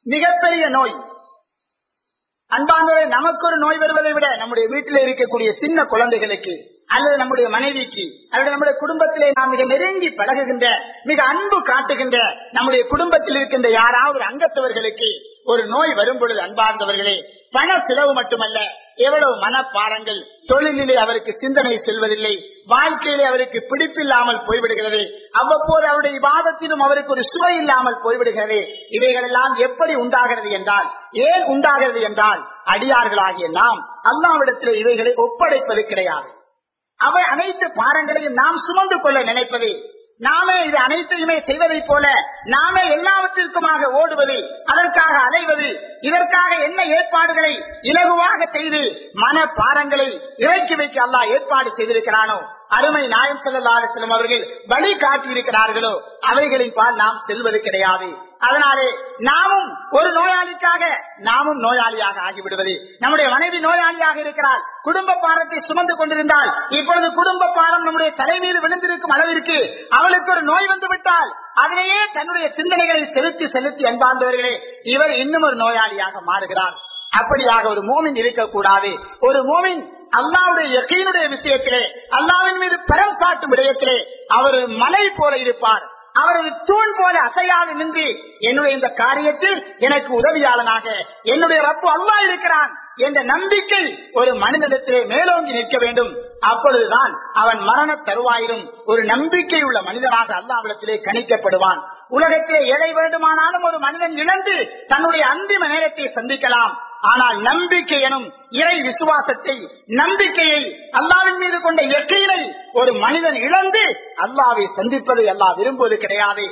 மிகப்பெரிய நோய் அன்பானவரை நமக்கு ஒரு நோய் வருவதை விட நம்முடைய வீட்டில் இருக்கக்கூடிய சின்ன குழந்தைகளுக்கு அல்லது நம்முடைய மனைவிக்கு அல்லது நம்முடைய குடும்பத்திலே நாம் மிக நெருங்கி பழகுகின்ற மிக அன்பு காட்டுகின்ற நம்முடைய குடும்பத்தில் இருக்கின்ற யாராவது ஒரு அங்கத்தவர்களுக்கு ஒரு நோய் வரும் பொழுது அன்பார்ந்தவர்களே பண செலவு மட்டுமல்ல எவ்வளவு மனப்பாரங்கள் தொழிலிலே அவருக்கு சிந்தனை செல்வதில்லை வாழ்க்கையிலே அவருக்கு பிடிப்பில்லாமல் போய்விடுகிறது அவ்வப்போது அவருடைய வாதத்திலும் அவருக்கு ஒரு சுவை இல்லாமல் போய்விடுகிறது இவைகள் எல்லாம் எப்படி உண்டாகிறது என்றால் ஏன் உண்டாகிறது என்றால் அடியார்களாகிய நாம் அல்லாவிடத்தில் இவைகளை ஒப்படைப்பது கிடையாது அவை அனைத்து பாரங்களையும் நாம் சுமந்து கொள்ள நினைப்பது நாமே இது அனைத்தையுமே செய்வதை போல நாமே எல்லாவற்றிற்குமாக ஓடுவது அதற்காக அலைவது இதற்காக என்ன ஏற்பாடுகளை இலகுவாக செய்து மன பாரங்களை இறக்கி வைக்க அல்லாஹ் ஏற்பாடு செய்திருக்கிறானோ அருமை நாயம் செல்லும் அவர்கள் வழி காட்டியிருக்கிறார்களோ அவைகளின் பால் நாம் செல்வது கிடையாது அதனாலே நாமும் ஒரு நோயாளிக்காக நாமும் நோயாளியாக ஆகிவிடுவது நம்முடைய மனைவி நோயாளியாக இருக்கிறார் குடும்ப பாரத்தை சுமந்து கொண்டிருந்தால் இப்பொழுது குடும்ப பாரம் நம்முடைய தலை மீது விழுந்திருக்கும் அளவிற்கு அவளுக்கு ஒரு நோய் வந்து விட்டால் அதிலேயே தன்னுடைய சிந்தனைகளை செலுத்தி செலுத்தி அன்பார்ந்தவர்களே இவர் இன்னும் ஒரு நோயாளியாக மாறுகிறார் அப்படியாக ஒரு மோமின் இருக்கக்கூடாது ஒரு மோமின் அல்லாவுடைய யக்கீனுடைய விஷயத்திலே அல்லாவின் மீது பரம் சாட்டும் விடயத்திலே அவர் மலை போல இருப்பார் அவரது தூண் போல அசையாது நின்று என்னுடைய இந்த காரியத்தில் எனக்கு உதவியாளனாக என்னுடைய ரப்பு அல்லா இருக்கிறான் என்ற நம்பிக்கை ஒரு மனிதனிடத்திலே மேலோங்கி நிற்க வேண்டும் அப்பொழுதுதான் அவன் மரண தருவாயிலும் ஒரு நம்பிக்கை உள்ள மனிதனாக அல்லாவிடத்திலே கணிக்கப்படுவான் உலகத்திலே எதை வேண்டுமானாலும் ஒரு மனிதன் இழந்து தன்னுடைய அந்திம நேரத்தை சந்திக்கலாம் ஆனால் நம்பிக்கை எனும் இறை விசுவாசத்தை நம்பிக்கையை அல்லாவின் மீது கொண்ட இயற்கையினை ஒரு மனிதன் இழந்து அல்லாவை சந்திப்பதை அல்லாஹ் விரும்புவது கிடையாது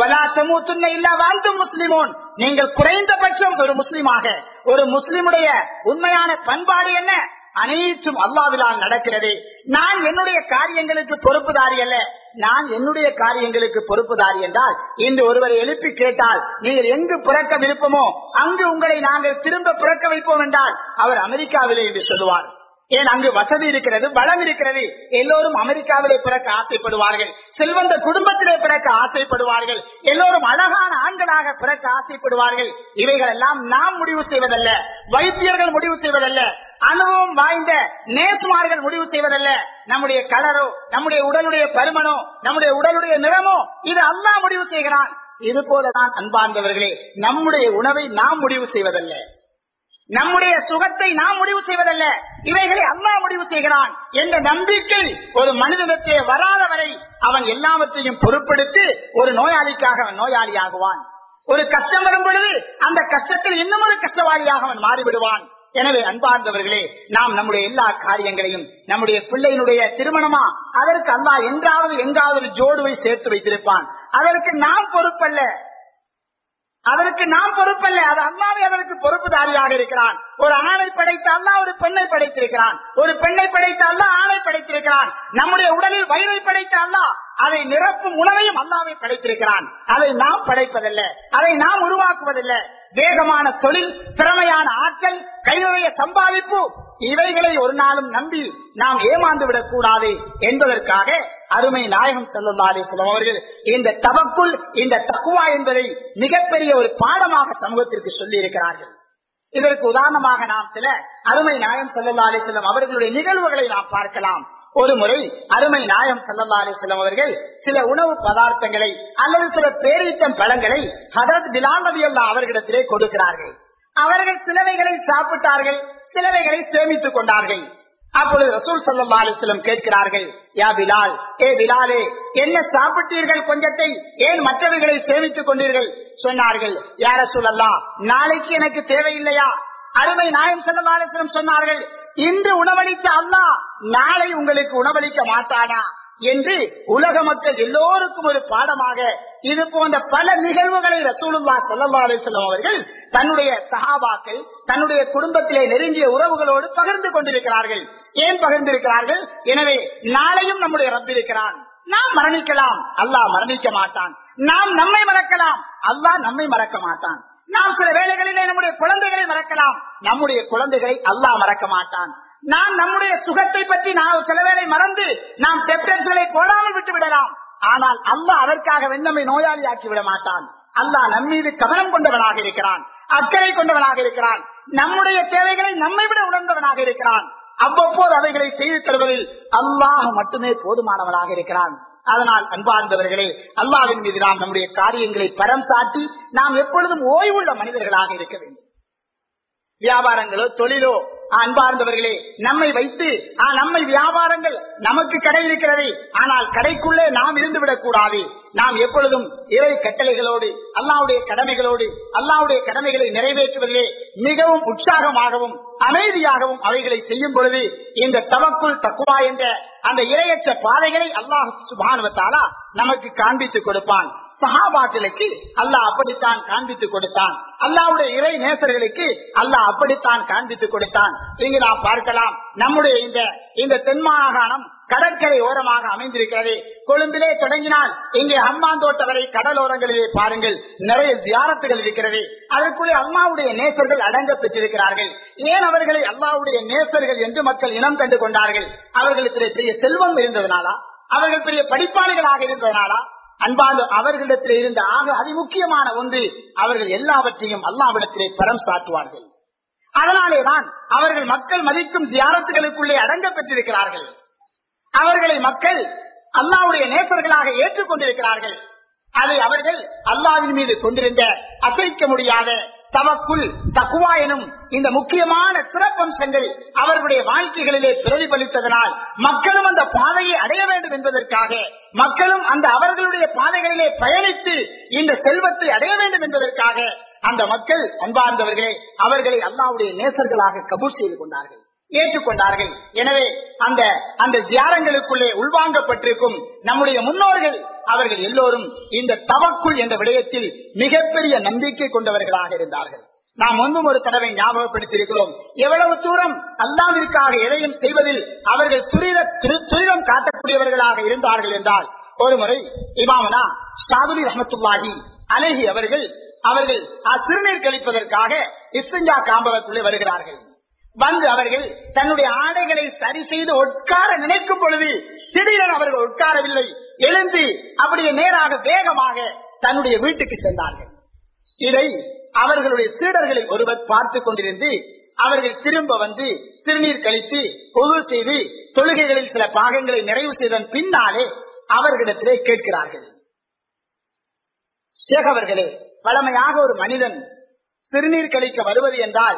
முஸ்லிமோன் நீங்கள் குறைந்தபட்சம் ஒரு முஸ்லிமாக ஒரு முஸ்லிமுடைய உண்மையான பண்பாடு என்ன அனைத்தும் அல்லாவிலால் நடக்கிறது நான் என்னுடைய காரியங்களுக்கு பொறுப்புதாரி அல்ல நான் என்னுடைய காரியங்களுக்கு பொறுப்புதாரி என்றால் இன்று ஒருவரை எழுப்பி கேட்டால் நீங்கள் எங்கு பிறக்க விருப்பமோ அங்கு உங்களை நாங்கள் திரும்ப பிறக்க வைப்போம் என்றால் அவர் அமெரிக்காவிலே என்று சொல்லுவார் ஏன் அங்கு வசதி இருக்கிறது பலம் இருக்கிறது எல்லோரும் அமெரிக்காவிலே பிறக்க ஆசைப்படுவார்கள் செல்வந்த குடும்பத்திலே பிறக்க ஆசைப்படுவார்கள் எல்லோரும் அழகான ஆண்களாக பிறக்க ஆசைப்படுவார்கள் இவைகள் எல்லாம் நாம் முடிவு செய்வதல்ல வைத்தியர்கள் முடிவு செய்வதல்ல அனுபவம் வாய்ந்த நேசுமார்கள் முடிவு செய்வதல்ல நம்முடைய கலரோ நம்முடைய உடலுடைய பருமனோ நம்முடைய உடலுடைய நிறமோ இது அல்லா முடிவு செய்கிறான் இது போலதான் அன்பார்ந்தவர்களே நம்முடைய உணவை நாம் முடிவு செய்வதல்ல நம்முடைய சுகத்தை நாம் முடிவு செய்வதல்ல இவைகளை அல்லா முடிவு செய்கிறான் என்ற நம்பிக்கை ஒரு மனிதனத்தை வராத வரை அவன் எல்லாவற்றையும் பொருட்படுத்தி ஒரு நோயாளிக்காக அவன் நோயாளியாகுவான் ஒரு கஷ்டம் வரும் பொழுது அந்த கஷ்டத்தில் இன்னும் ஒரு கஷ்டவாளியாக அவன் மாறிவிடுவான் எனவே அன்பார்ந்தவர்களே நாம் நம்முடைய எல்லா காரியங்களையும் நம்முடைய பிள்ளையினுடைய திருமணமா அதற்கு அல்லா என்றாவது எங்காவது ஒரு ஜோடுவை சேர்த்து வைத்திருப்பான் அதற்கு நாம் பொறுப்பல்ல அதற்கு நாம் பொறுப்பல்ல அது அல்லாவே அதற்கு பொறுப்புதாரியாக இருக்கிறான் ஒரு ஆணை படைத்த அல்லா ஒரு பெண்ணை படைத்திருக்கிறான் ஒரு பெண்ணை படைத்த அல்லா ஆணை படைத்திருக்கிறான் நம்முடைய உடலில் வயிறை படைத்த அல்லா அதை நிரப்பும் உணவையும் அல்லாவை படைத்திருக்கிறான் அதை நாம் படைப்பதில்லை அதை நாம் உருவாக்குவதில்லை வேகமான தொழில் திறமையான ஆற்றல் கையுடைய சம்பாதிப்பு இவைகளை ஒரு நாளும் நம்பி நாம் ஏமாந்து விடக் கூடாது என்பதற்காக அருமை நாயகம் செல்லுந்தாரே அவர்கள் இந்த தவக்குள் இந்த தக்குவா என்பதை மிகப்பெரிய ஒரு பாடமாக சமூகத்திற்கு சொல்லி இருக்கிறார்கள் இதற்கு உதாரணமாக நாம் சில அருமை நாயம் செல்லல்லா அலிசல்லம் அவர்களுடைய நிகழ்வுகளை நாம் பார்க்கலாம் ஒரு முறை அருமை நாயம் சல்லா அலிஸ்லாம் அவர்கள் சில உணவு பதார்த்தங்களை அல்லது சில பேரீத்தம் பழங்களை ஹதரத் பிலால் நபி அல்லா அவர்களிடத்திலே கொடுக்கிறார்கள் அவர்கள் சிலவைகளை சாப்பிட்டார்கள் சிலவைகளை சேமித்துக் கொண்டார்கள் அப்பொழுது ரசூல் சல்லா அலிஸ்லம் கேட்கிறார்கள் யா பிலால் ஏ பிலாலே என்ன சாப்பிட்டீர்கள் கொஞ்சத்தை ஏன் மற்றவைகளை சேமித்துக் கொண்டீர்கள் சொன்னார்கள் யார சொல்லல்லா நாளைக்கு எனக்கு தேவையில்லையா அருமை நாயம் சல்லா அலிஸ்லம் சொன்னார்கள் இன்று உணவளித்த அல்லா நாளை உங்களுக்கு உணவளிக்க மாட்டானா என்று உலக மக்கள் எல்லோருக்கும் ஒரு பாடமாக இது போன்ற பல நிகழ்வுகளை ரசூலுல்லா சல்லா அலிஸ்லாம் அவர்கள் தன்னுடைய சகாபாக்கள் தன்னுடைய குடும்பத்திலே நெருங்கிய உறவுகளோடு பகிர்ந்து கொண்டிருக்கிறார்கள் ஏன் பகிர்ந்திருக்கிறார்கள் எனவே நாளையும் நம்முடைய ரப் இருக்கிறான் நாம் மரணிக்கலாம் அல்லாஹ் மரணிக்க மாட்டான் நாம் நம்மை மறக்கலாம் அல்லாஹ் நம்மை மறக்க மாட்டான் நாம் சில வேளைகளிலே நம்முடைய குழந்தைகளை மறக்கலாம் நம்முடைய குழந்தைகளை அல்லாஹ் மறக்க மாட்டான் நாம் நம்முடைய சுகத்தை பற்றி நாம் சில வேளை மறந்து நாம் டெப்டர்களை போடாமல் விட்டு விடலாம் ஆனால் அல்லாஹ் அதற்காக நம்மை நோயாளி ஆக்கி விட மாட்டான் அல்லாஹ் நம்மீது கவனம் கொண்டவனாக இருக்கிறான் அக்கறை கொண்டவனாக இருக்கிறான் நம்முடைய தேவைகளை நம்மை விட உணர்ந்தவனாக இருக்கிறான் அவ்வப்போது அவைகளை செய்து தருவதில் அல்லாஹ் மட்டுமே போதுமானவனாக இருக்கிறான் அதனால் அன்பார்ந்தவர்களே அல்லாவின் மீது நாம் நம்முடைய காரியங்களை பரம் சாட்டி நாம் எப்பொழுதும் ஓய்வுள்ள மனிதர்களாக இருக்க வேண்டும் வியாபாரங்களோ தொழிலோ அன்பார்ந்தவர்களே நம்மை வைத்து ஆ, நம்மை வியாபாரங்கள் நமக்கு கடை இருக்கிறது ஆனால் கடைக்குள்ளே நாம் இருந்து விடக் கூடாது நாம் எப்பொழுதும் இறை கட்டளைகளோடு அல்லாவுடைய கடமைகளோடு அல்லாவுடைய கடமைகளை நிறைவேற்றுவதிலே மிகவும் உற்சாகமாகவும் அமைதியாகவும் அவைகளை செய்யும் பொழுது இந்த தவக்குள் தக்குவா என்ற அந்த இரையற்ற பாதைகளை அல்லாஹ் சுபானுவத்தாலா நமக்கு காண்பித்துக் கொடுப்பான் சஹாபாக்களுக்கு அல்லாஹ் அப்படித்தான் காண்பித்துக் கொடுத்தான் அல்லாவுடைய இறை நேசர்களுக்கு அல்லாஹ் அப்படித்தான் காண்பித்துக் கொடுத்தான் இங்கு நாம் பார்க்கலாம் நம்முடைய இந்த இந்த தென் மாகாணம் கடற்கரை ஓரமாக அமைந்திருக்கிறது கொழும்பிலே தொடங்கினால் இங்கே ஹம்மாந்தோட்ட வரை கடலோரங்களிலே பாருங்கள் நிறைய தியாரத்துகள் இருக்கிறது அதற்குள்ளே அல்லாவுடைய நேசர்கள் அடங்க பெற்றிருக்கிறார்கள் ஏன் அவர்களை அல்லாவுடைய நேசர்கள் என்று மக்கள் இனம் கண்டு கொண்டார்கள் அவர்களுக்கு பெரிய செல்வம் இருந்ததனாலா அவர்கள் பெரிய படிப்பாளிகளாக இருந்ததனாலா அன்பான அவர்களிடத்தில் இருந்த ஆக அதிமுக்கியமான ஒன்று அவர்கள் எல்லாவற்றையும் அல்லாவிடத்திலே பரம் சாட்டுவார்கள் அதனாலேதான் அவர்கள் மக்கள் மதிக்கும் தியானத்துகளுக்குள்ளே அடங்க பெற்றிருக்கிறார்கள் அவர்களை மக்கள் அல்லாவுடைய நேசர்களாக ஏற்றுக்கொண்டிருக்கிறார்கள் அதை அவர்கள் அல்லாவின் மீது கொண்டிருந்த அசைக்க முடியாத தவக்குள் தக்குவா எனும் இந்த முக்கியமான சிறப்பம்சங்கள் அவர்களுடைய வாழ்க்கைகளிலே பிரதிபலித்ததனால் மக்களும் அந்த பாதையை அடைய வேண்டும் என்பதற்காக மக்களும் அந்த அவர்களுடைய பாதைகளிலே பயணித்து இந்த செல்வத்தை அடைய வேண்டும் என்பதற்காக அந்த மக்கள் அன்பார்ந்தவர்களே அவர்களை அல்லாவுடைய நேசர்களாக கபூர் செய்து கொண்டார்கள் ஏற்றுக்கொண்டார்கள் எனவே அந்த அந்த தியாரங்களுக்குள்ளே உள்வாங்கப்பட்டிருக்கும் நம்முடைய முன்னோர்கள் அவர்கள் எல்லோரும் இந்த தவக்குள் என்ற விடயத்தில் மிகப்பெரிய நம்பிக்கை கொண்டவர்களாக இருந்தார்கள் நாம் முன்பும் ஒரு தடவை ஞாபகப்படுத்தியிருக்கிறோம் எவ்வளவு தூரம் அல்லாவிற்காக எதையும் செய்வதில் அவர்கள் துரித துரி- துரிதம் காட்டக்கூடியவர்களாக இருந்தார்கள் என்றால் ஒரு முறை இமாமனா ஷாதுலி ரஹமத்துல்லாஹி அலேஹி அவர்கள் அவர்கள் ஆ சிறுநீர் கழிப்பதற்காக இஸ்தஞ்சா காம்பகத்துள்ளே வருகிறார்கள் வந்து அவர்கள் தன்னுடைய ஆடைகளை சரி செய்து உட்கார நினைக்கும் பொழுது திடீரென அவர்கள் உட்காரவில்லை எழுந்து அப்படியே நேராக வேகமாக தன்னுடைய வீட்டுக்கு சென்றார்கள் இதை அவர்களுடைய சீடர்களில் ஒருவர் பார்த்து கொண்டிருந்து அவர்கள் திரும்ப வந்து சிறுநீர் கழித்து பொது செய்து தொழுகைகளில் சில பாகங்களை நிறைவு செய்ததன் பின்னாலே அவர்களிடத்திலே கேட்கிறார்கள் ஷேக் அவர்களே வளமையாக ஒரு மனிதன் சிறுநீர் கழிக்க வருவது என்றால்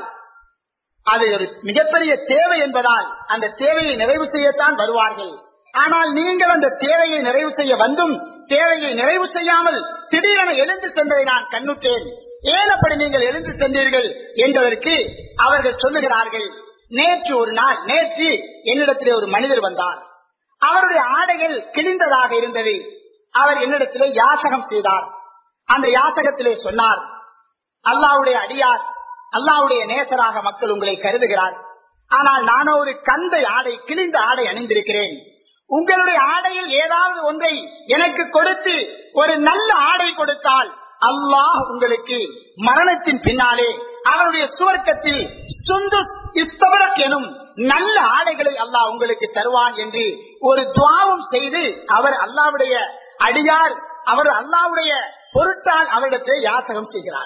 அது ஒரு மிகப்பெரிய தேவை என்பதால் அந்த தேவையை நிறைவு செய்யத்தான் வருவார்கள் ஆனால் நீங்கள் அந்த தேவையை நிறைவு செய்ய வந்தும் தேவையை நிறைவு செய்யாமல் திடீரென எழுந்து சென்றதை நான் கண்ணுற்றேன் ஏன் அப்படி நீங்கள் எழுந்து சென்றீர்கள் என்பதற்கு அவர்கள் சொல்லுகிறார்கள் நேற்று ஒரு நாள் நேற்று என்னிடத்திலே ஒரு மனிதர் வந்தார் அவருடைய ஆடைகள் கிழிந்ததாக இருந்தது அவர் என்னிடத்திலே யாசகம் செய்தார் அந்த யாசகத்திலே சொன்னார் அல்லாவுடைய அடியார் அல்லாவுடைய நேசராக மக்கள் உங்களை கருதுகிறார் ஆனால் நானோ ஒரு கந்தை ஆடை கிழிந்த ஆடை அணிந்திருக்கிறேன் உங்களுடைய ஆடையில் ஏதாவது ஒன்றை எனக்கு கொடுத்து ஒரு நல்ல ஆடை கொடுத்தால் அல்லாஹ் உங்களுக்கு மரணத்தின் பின்னாலே அவருடைய சுவர்க்கத்தில் சுந்து இஸ்தவரக் எனும் நல்ல ஆடைகளை அல்லாஹ் உங்களுக்கு தருவான் என்று ஒரு துவாவும் செய்து அவர் அல்லாவுடைய அடியார் அவர் அல்லாவுடைய பொருட்டால் அவரிடத்தை யாசகம் செய்கிறார்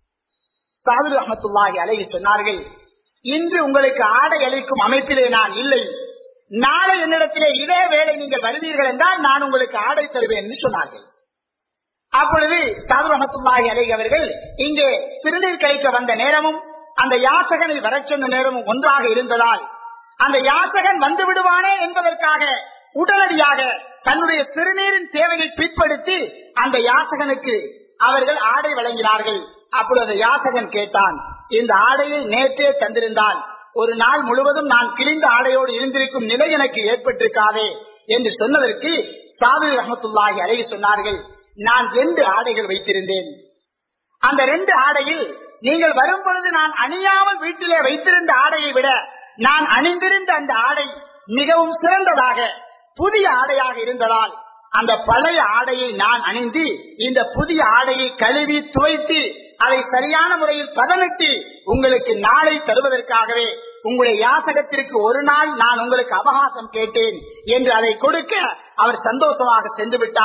சாது அஹமத்துல்லாஹி அலைஹி சொன்னார்கள் இன்று உங்களுக்கு ஆடை அளிக்கும் அமைப்பிலே நான் இல்லை நாளை என்னிடத்திலே இதே வேலை நீங்கள் வருவீர்கள் என்றால் நான் உங்களுக்கு ஆடை தருவேன் என்று சொன்னார்கள் அப்பொழுது சாது ரஹமத்துல்லாஹி அலைஹி அவர்கள் இங்கே சிறுநீர் கழிக்க வந்த நேரமும் அந்த யாசகனை வரச் சொன்ன நேரமும் ஒன்றாக இருந்ததால் அந்த யாசகன் வந்து விடுவானே என்பதற்காக உடனடியாக தன்னுடைய சிறுநீரின் தேவையை பிற்படுத்தி அந்த யாசகனுக்கு அவர்கள் ஆடை வழங்கினார்கள் அப்பொழுது யாசகன் கேட்டான் இந்த ஆடையை நேற்றே தந்திருந்தால் ஒரு நாள் முழுவதும் நான் கிழிந்த ஆடையோடு இருந்திருக்கும் நிலை எனக்கு ஏற்பட்டிருக்காதே என்று சொன்னதற்கு சாது ரஹமத்துல்லாஹி அழகி சொன்னார்கள் நான் ரெண்டு ஆடைகள் வைத்திருந்தேன் அந்த ரெண்டு ஆடையில் நீங்கள் வரும் பொழுது நான் அணியாமல் வீட்டிலே வைத்திருந்த ஆடையை விட நான் அணிந்திருந்த அந்த ஆடை மிகவும் சிறந்ததாக புதிய ஆடையாக இருந்ததால் அந்த பழைய ஆடையை நான் அணிந்து இந்த புதிய ஆடையை கழுவி துவைத்து அதை சரியான முறையில் பதனிட்டு உங்களுக்கு நாளை தருவதற்காகவே உங்களுடைய யாசகத்திற்கு ஒரு நாள் நான் உங்களுக்கு அவகாசம் கேட்டேன் என்று அதை கொடுக்க அவர் சந்தோஷமாக சென்று விட்டார்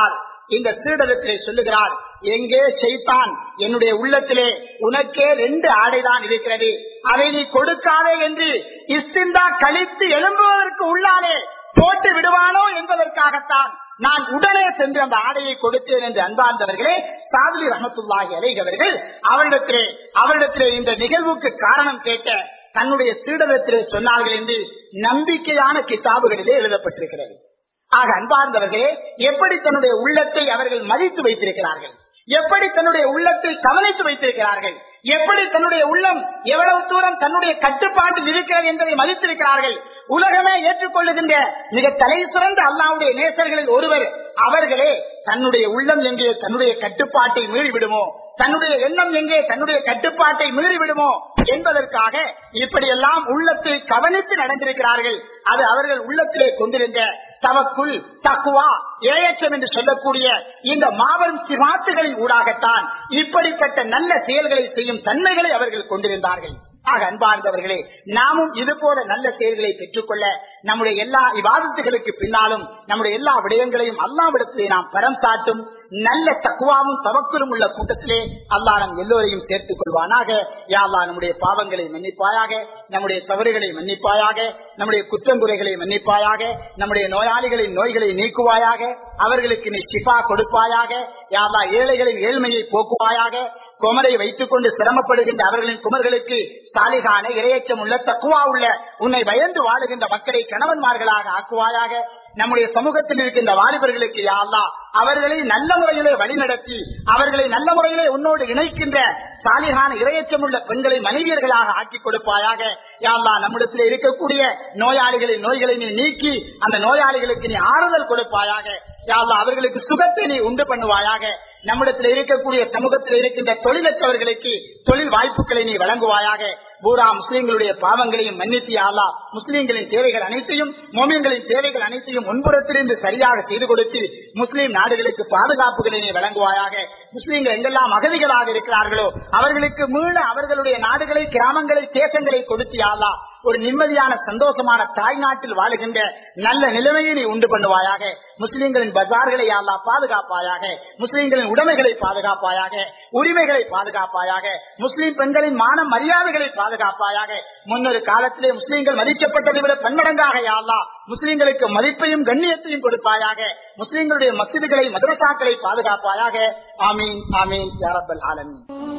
இந்த சீடலத்திலே சொல்லுகிறார் எங்கே செய்தான் என்னுடைய உள்ளத்திலே உனக்கே ரெண்டு ஆடைதான் இருக்கிறது அதை நீ கொடுக்காதே என்று இஸ்திந்தா கழித்து எழும்புவதற்கு உள்ளாலே போட்டு விடுவானோ என்பதற்காகத்தான் நான் உடனே சென்று அந்த ஆடையை கொடுத்தேன் என்று அன்பார்ந்தவர்களே சாதுலி ரஹமத்துல்லாஹி அலைகவர்கள் அவரிடத்திலே அவரிடத்திலே இந்த நிகழ்வுக்கு காரணம் கேட்ட தன்னுடைய சீடத்திலே சொன்னார்கள் என்று நம்பிக்கையான கிதாபுகளிலே எழுதப்பட்டிருக்கிறது ஆக அன்பார்ந்தவர்களே எப்படி தன்னுடைய உள்ளத்தை அவர்கள் மதித்து வைத்திருக்கிறார்கள் எப்படி தன்னுடைய உள்ளத்தை கவனித்து வைத்திருக்கிறார்கள் எப்படி தன்னுடைய உள்ளம் எவ்வளவு தூரம் தன்னுடைய கட்டுப்பாட்டில் இருக்கிறது என்பதை மதித்திருக்கிறார்கள் உலகமே ஏற்றுக்கொள்ளுகின்ற மிக தலை சிறந்த அல்லாவுடைய நேசர்களில் ஒருவர் அவர்களே தன்னுடைய உள்ளம் எங்கே தன்னுடைய கட்டுப்பாட்டை மீறிவிடுமோ தன்னுடைய எண்ணம் எங்கே தன்னுடைய கட்டுப்பாட்டை மீறிவிடுமோ என்பதற்காக இப்படியெல்லாம் உள்ளத்தை கவனித்து நடந்திருக்கிறார்கள் அது அவர்கள் உள்ளத்திலே கொண்டிருந்த தவக்குள் தக்குவா ஏயச்சம் என்று சொல்லக்கூடிய இந்த மாபெரும் சிவாத்துகளின் ஊடாகத்தான் இப்படிப்பட்ட நல்ல செயல்களை செய்யும் தன்மைகளை அவர்கள் கொண்டிருந்தார்கள் ஆக அன்பார்ந்தவர்களே நாமும் இது போல நல்ல செயல்களை பெற்றுக்கொள்ள நம்முடைய எல்லா விவாதத்துகளுக்கு பின்னாலும் நம்முடைய எல்லா விடயங்களையும் அல்லாவிடத்திலே நாம் பரம் சாட்டும் நல்ல தக்குவாவும் தவக்கலும் உள்ள கூட்டத்திலே அல்லாஹ் நம் எல்லோரையும் சேர்த்துக் கொள்வானாக யாழ்லா நம்முடைய பாவங்களை மன்னிப்பாயாக நம்முடைய தவறுகளை மன்னிப்பாயாக நம்முடைய குற்றங்குறைகளை மன்னிப்பாயாக நம்முடைய நோயாளிகளின் நோய்களை நீக்குவாயாக அவர்களுக்கு நீ ஷிஃபா கொடுப்பாயாக யாழ்லா ஏழைகளின் ஏழ்மையை போக்குவாயாக குமரை வைத்துக் கொண்டு சிரமப்படுகின்ற அவர்களின் குமர்களுக்கு சாலிகான இரையச்சம் உள்ள தக்குவா உள்ள உன்னை பயந்து வாழுகின்ற மக்களை கணவன்மார்களாக ஆக்குவாயாக நம்முடைய சமூகத்தில் இருக்கின்ற வாலிபர்களுக்கு யாழ்லா அவர்களை நல்ல முறையிலே வழிநடத்தி அவர்களை நல்ல முறையிலே உன்னோடு இணைக்கின்ற சாலிகான இரையச்சம் உள்ள பெண்களை மனைவியர்களாக ஆக்கி கொடுப்பாயாக யாழ்லா நம்மிடத்தில் இருக்கக்கூடிய நோயாளிகளின் நோய்களை நீ நீக்கி அந்த நோயாளிகளுக்கு நீ ஆறுதல் கொடுப்பாயாக யாழ்லா அவர்களுக்கு சுகத்தை நீ உண்டு பண்ணுவாயாக நம்மிடத்தில் இருக்கக்கூடிய சமூகத்தில் இருக்கின்ற தொழிலற்றவர்களுக்கு தொழில் வாய்ப்புகளை நீ வழங்குவாயாக பூரா முஸ்லீம்களுடைய பாவங்களையும் மன்னித்தியாலா முஸ்லீம்களின் தேவைகள் அனைத்தையும் மோமியங்களின் தேவைகள் அனைத்தையும் முன்புறத்திலிருந்து சரியாக செய்து கொடுத்து முஸ்லீம் நாடுகளுக்கு பாதுகாப்புகளை நீ வழங்குவாயாக முஸ்லீம்கள் எங்கெல்லாம் அகதிகளாக இருக்கிறார்களோ அவர்களுக்கு மீள அவர்களுடைய நாடுகளை கிராமங்களை தேசங்களை கொடுத்தியாலா ஒரு நிம்மதியான சந்தோஷமான தாய் நாட்டில் வாழுகின்ற நல்ல நிலைமையை நீ உண்டு பண்ணுவாயாக முஸ்லீம்களின் பஜார்களை யாழ்லா பாதுகாப்பாயாக முஸ்லீம்களின் உடைமைகளை பாதுகாப்பாயாக உரிமைகளை பாதுகாப்பாயாக முஸ்லீம் பெண்களின் மான மரியாதைகளை பாதுகாப்பாயாக முன்னொரு காலத்திலே முஸ்லீம்கள் மதிக்கப்பட்டதை விட பன்மடங்காக யாழ்லா முஸ்லீம்களுக்கு மதிப்பையும் கண்ணியத்தையும் கொடுப்பாயாக முஸ்லீம்களுடைய மசிதிகளை மதரசாக்களை பாதுகாப்பாயாக ஆமீன் ஆமீன் யாரப்பல் ஆலமீன்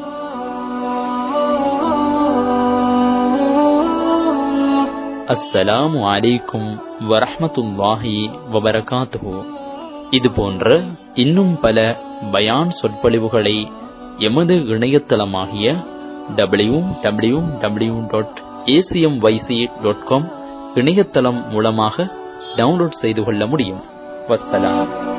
அஸ்ஸலாமு அலைக்கும் வரஹ்மத்துல்லாஹி வபரகாத்துஹு இது போன்ற இன்னும் பல பயான் சொற்பொழிவுகளை எமது இணையதளமாகிய W W W dot ACM YC dot com இணையதளம் மூலமாக டவுன்லோட் செய்து கொள்ள முடியும் வஸ்ஸலாம்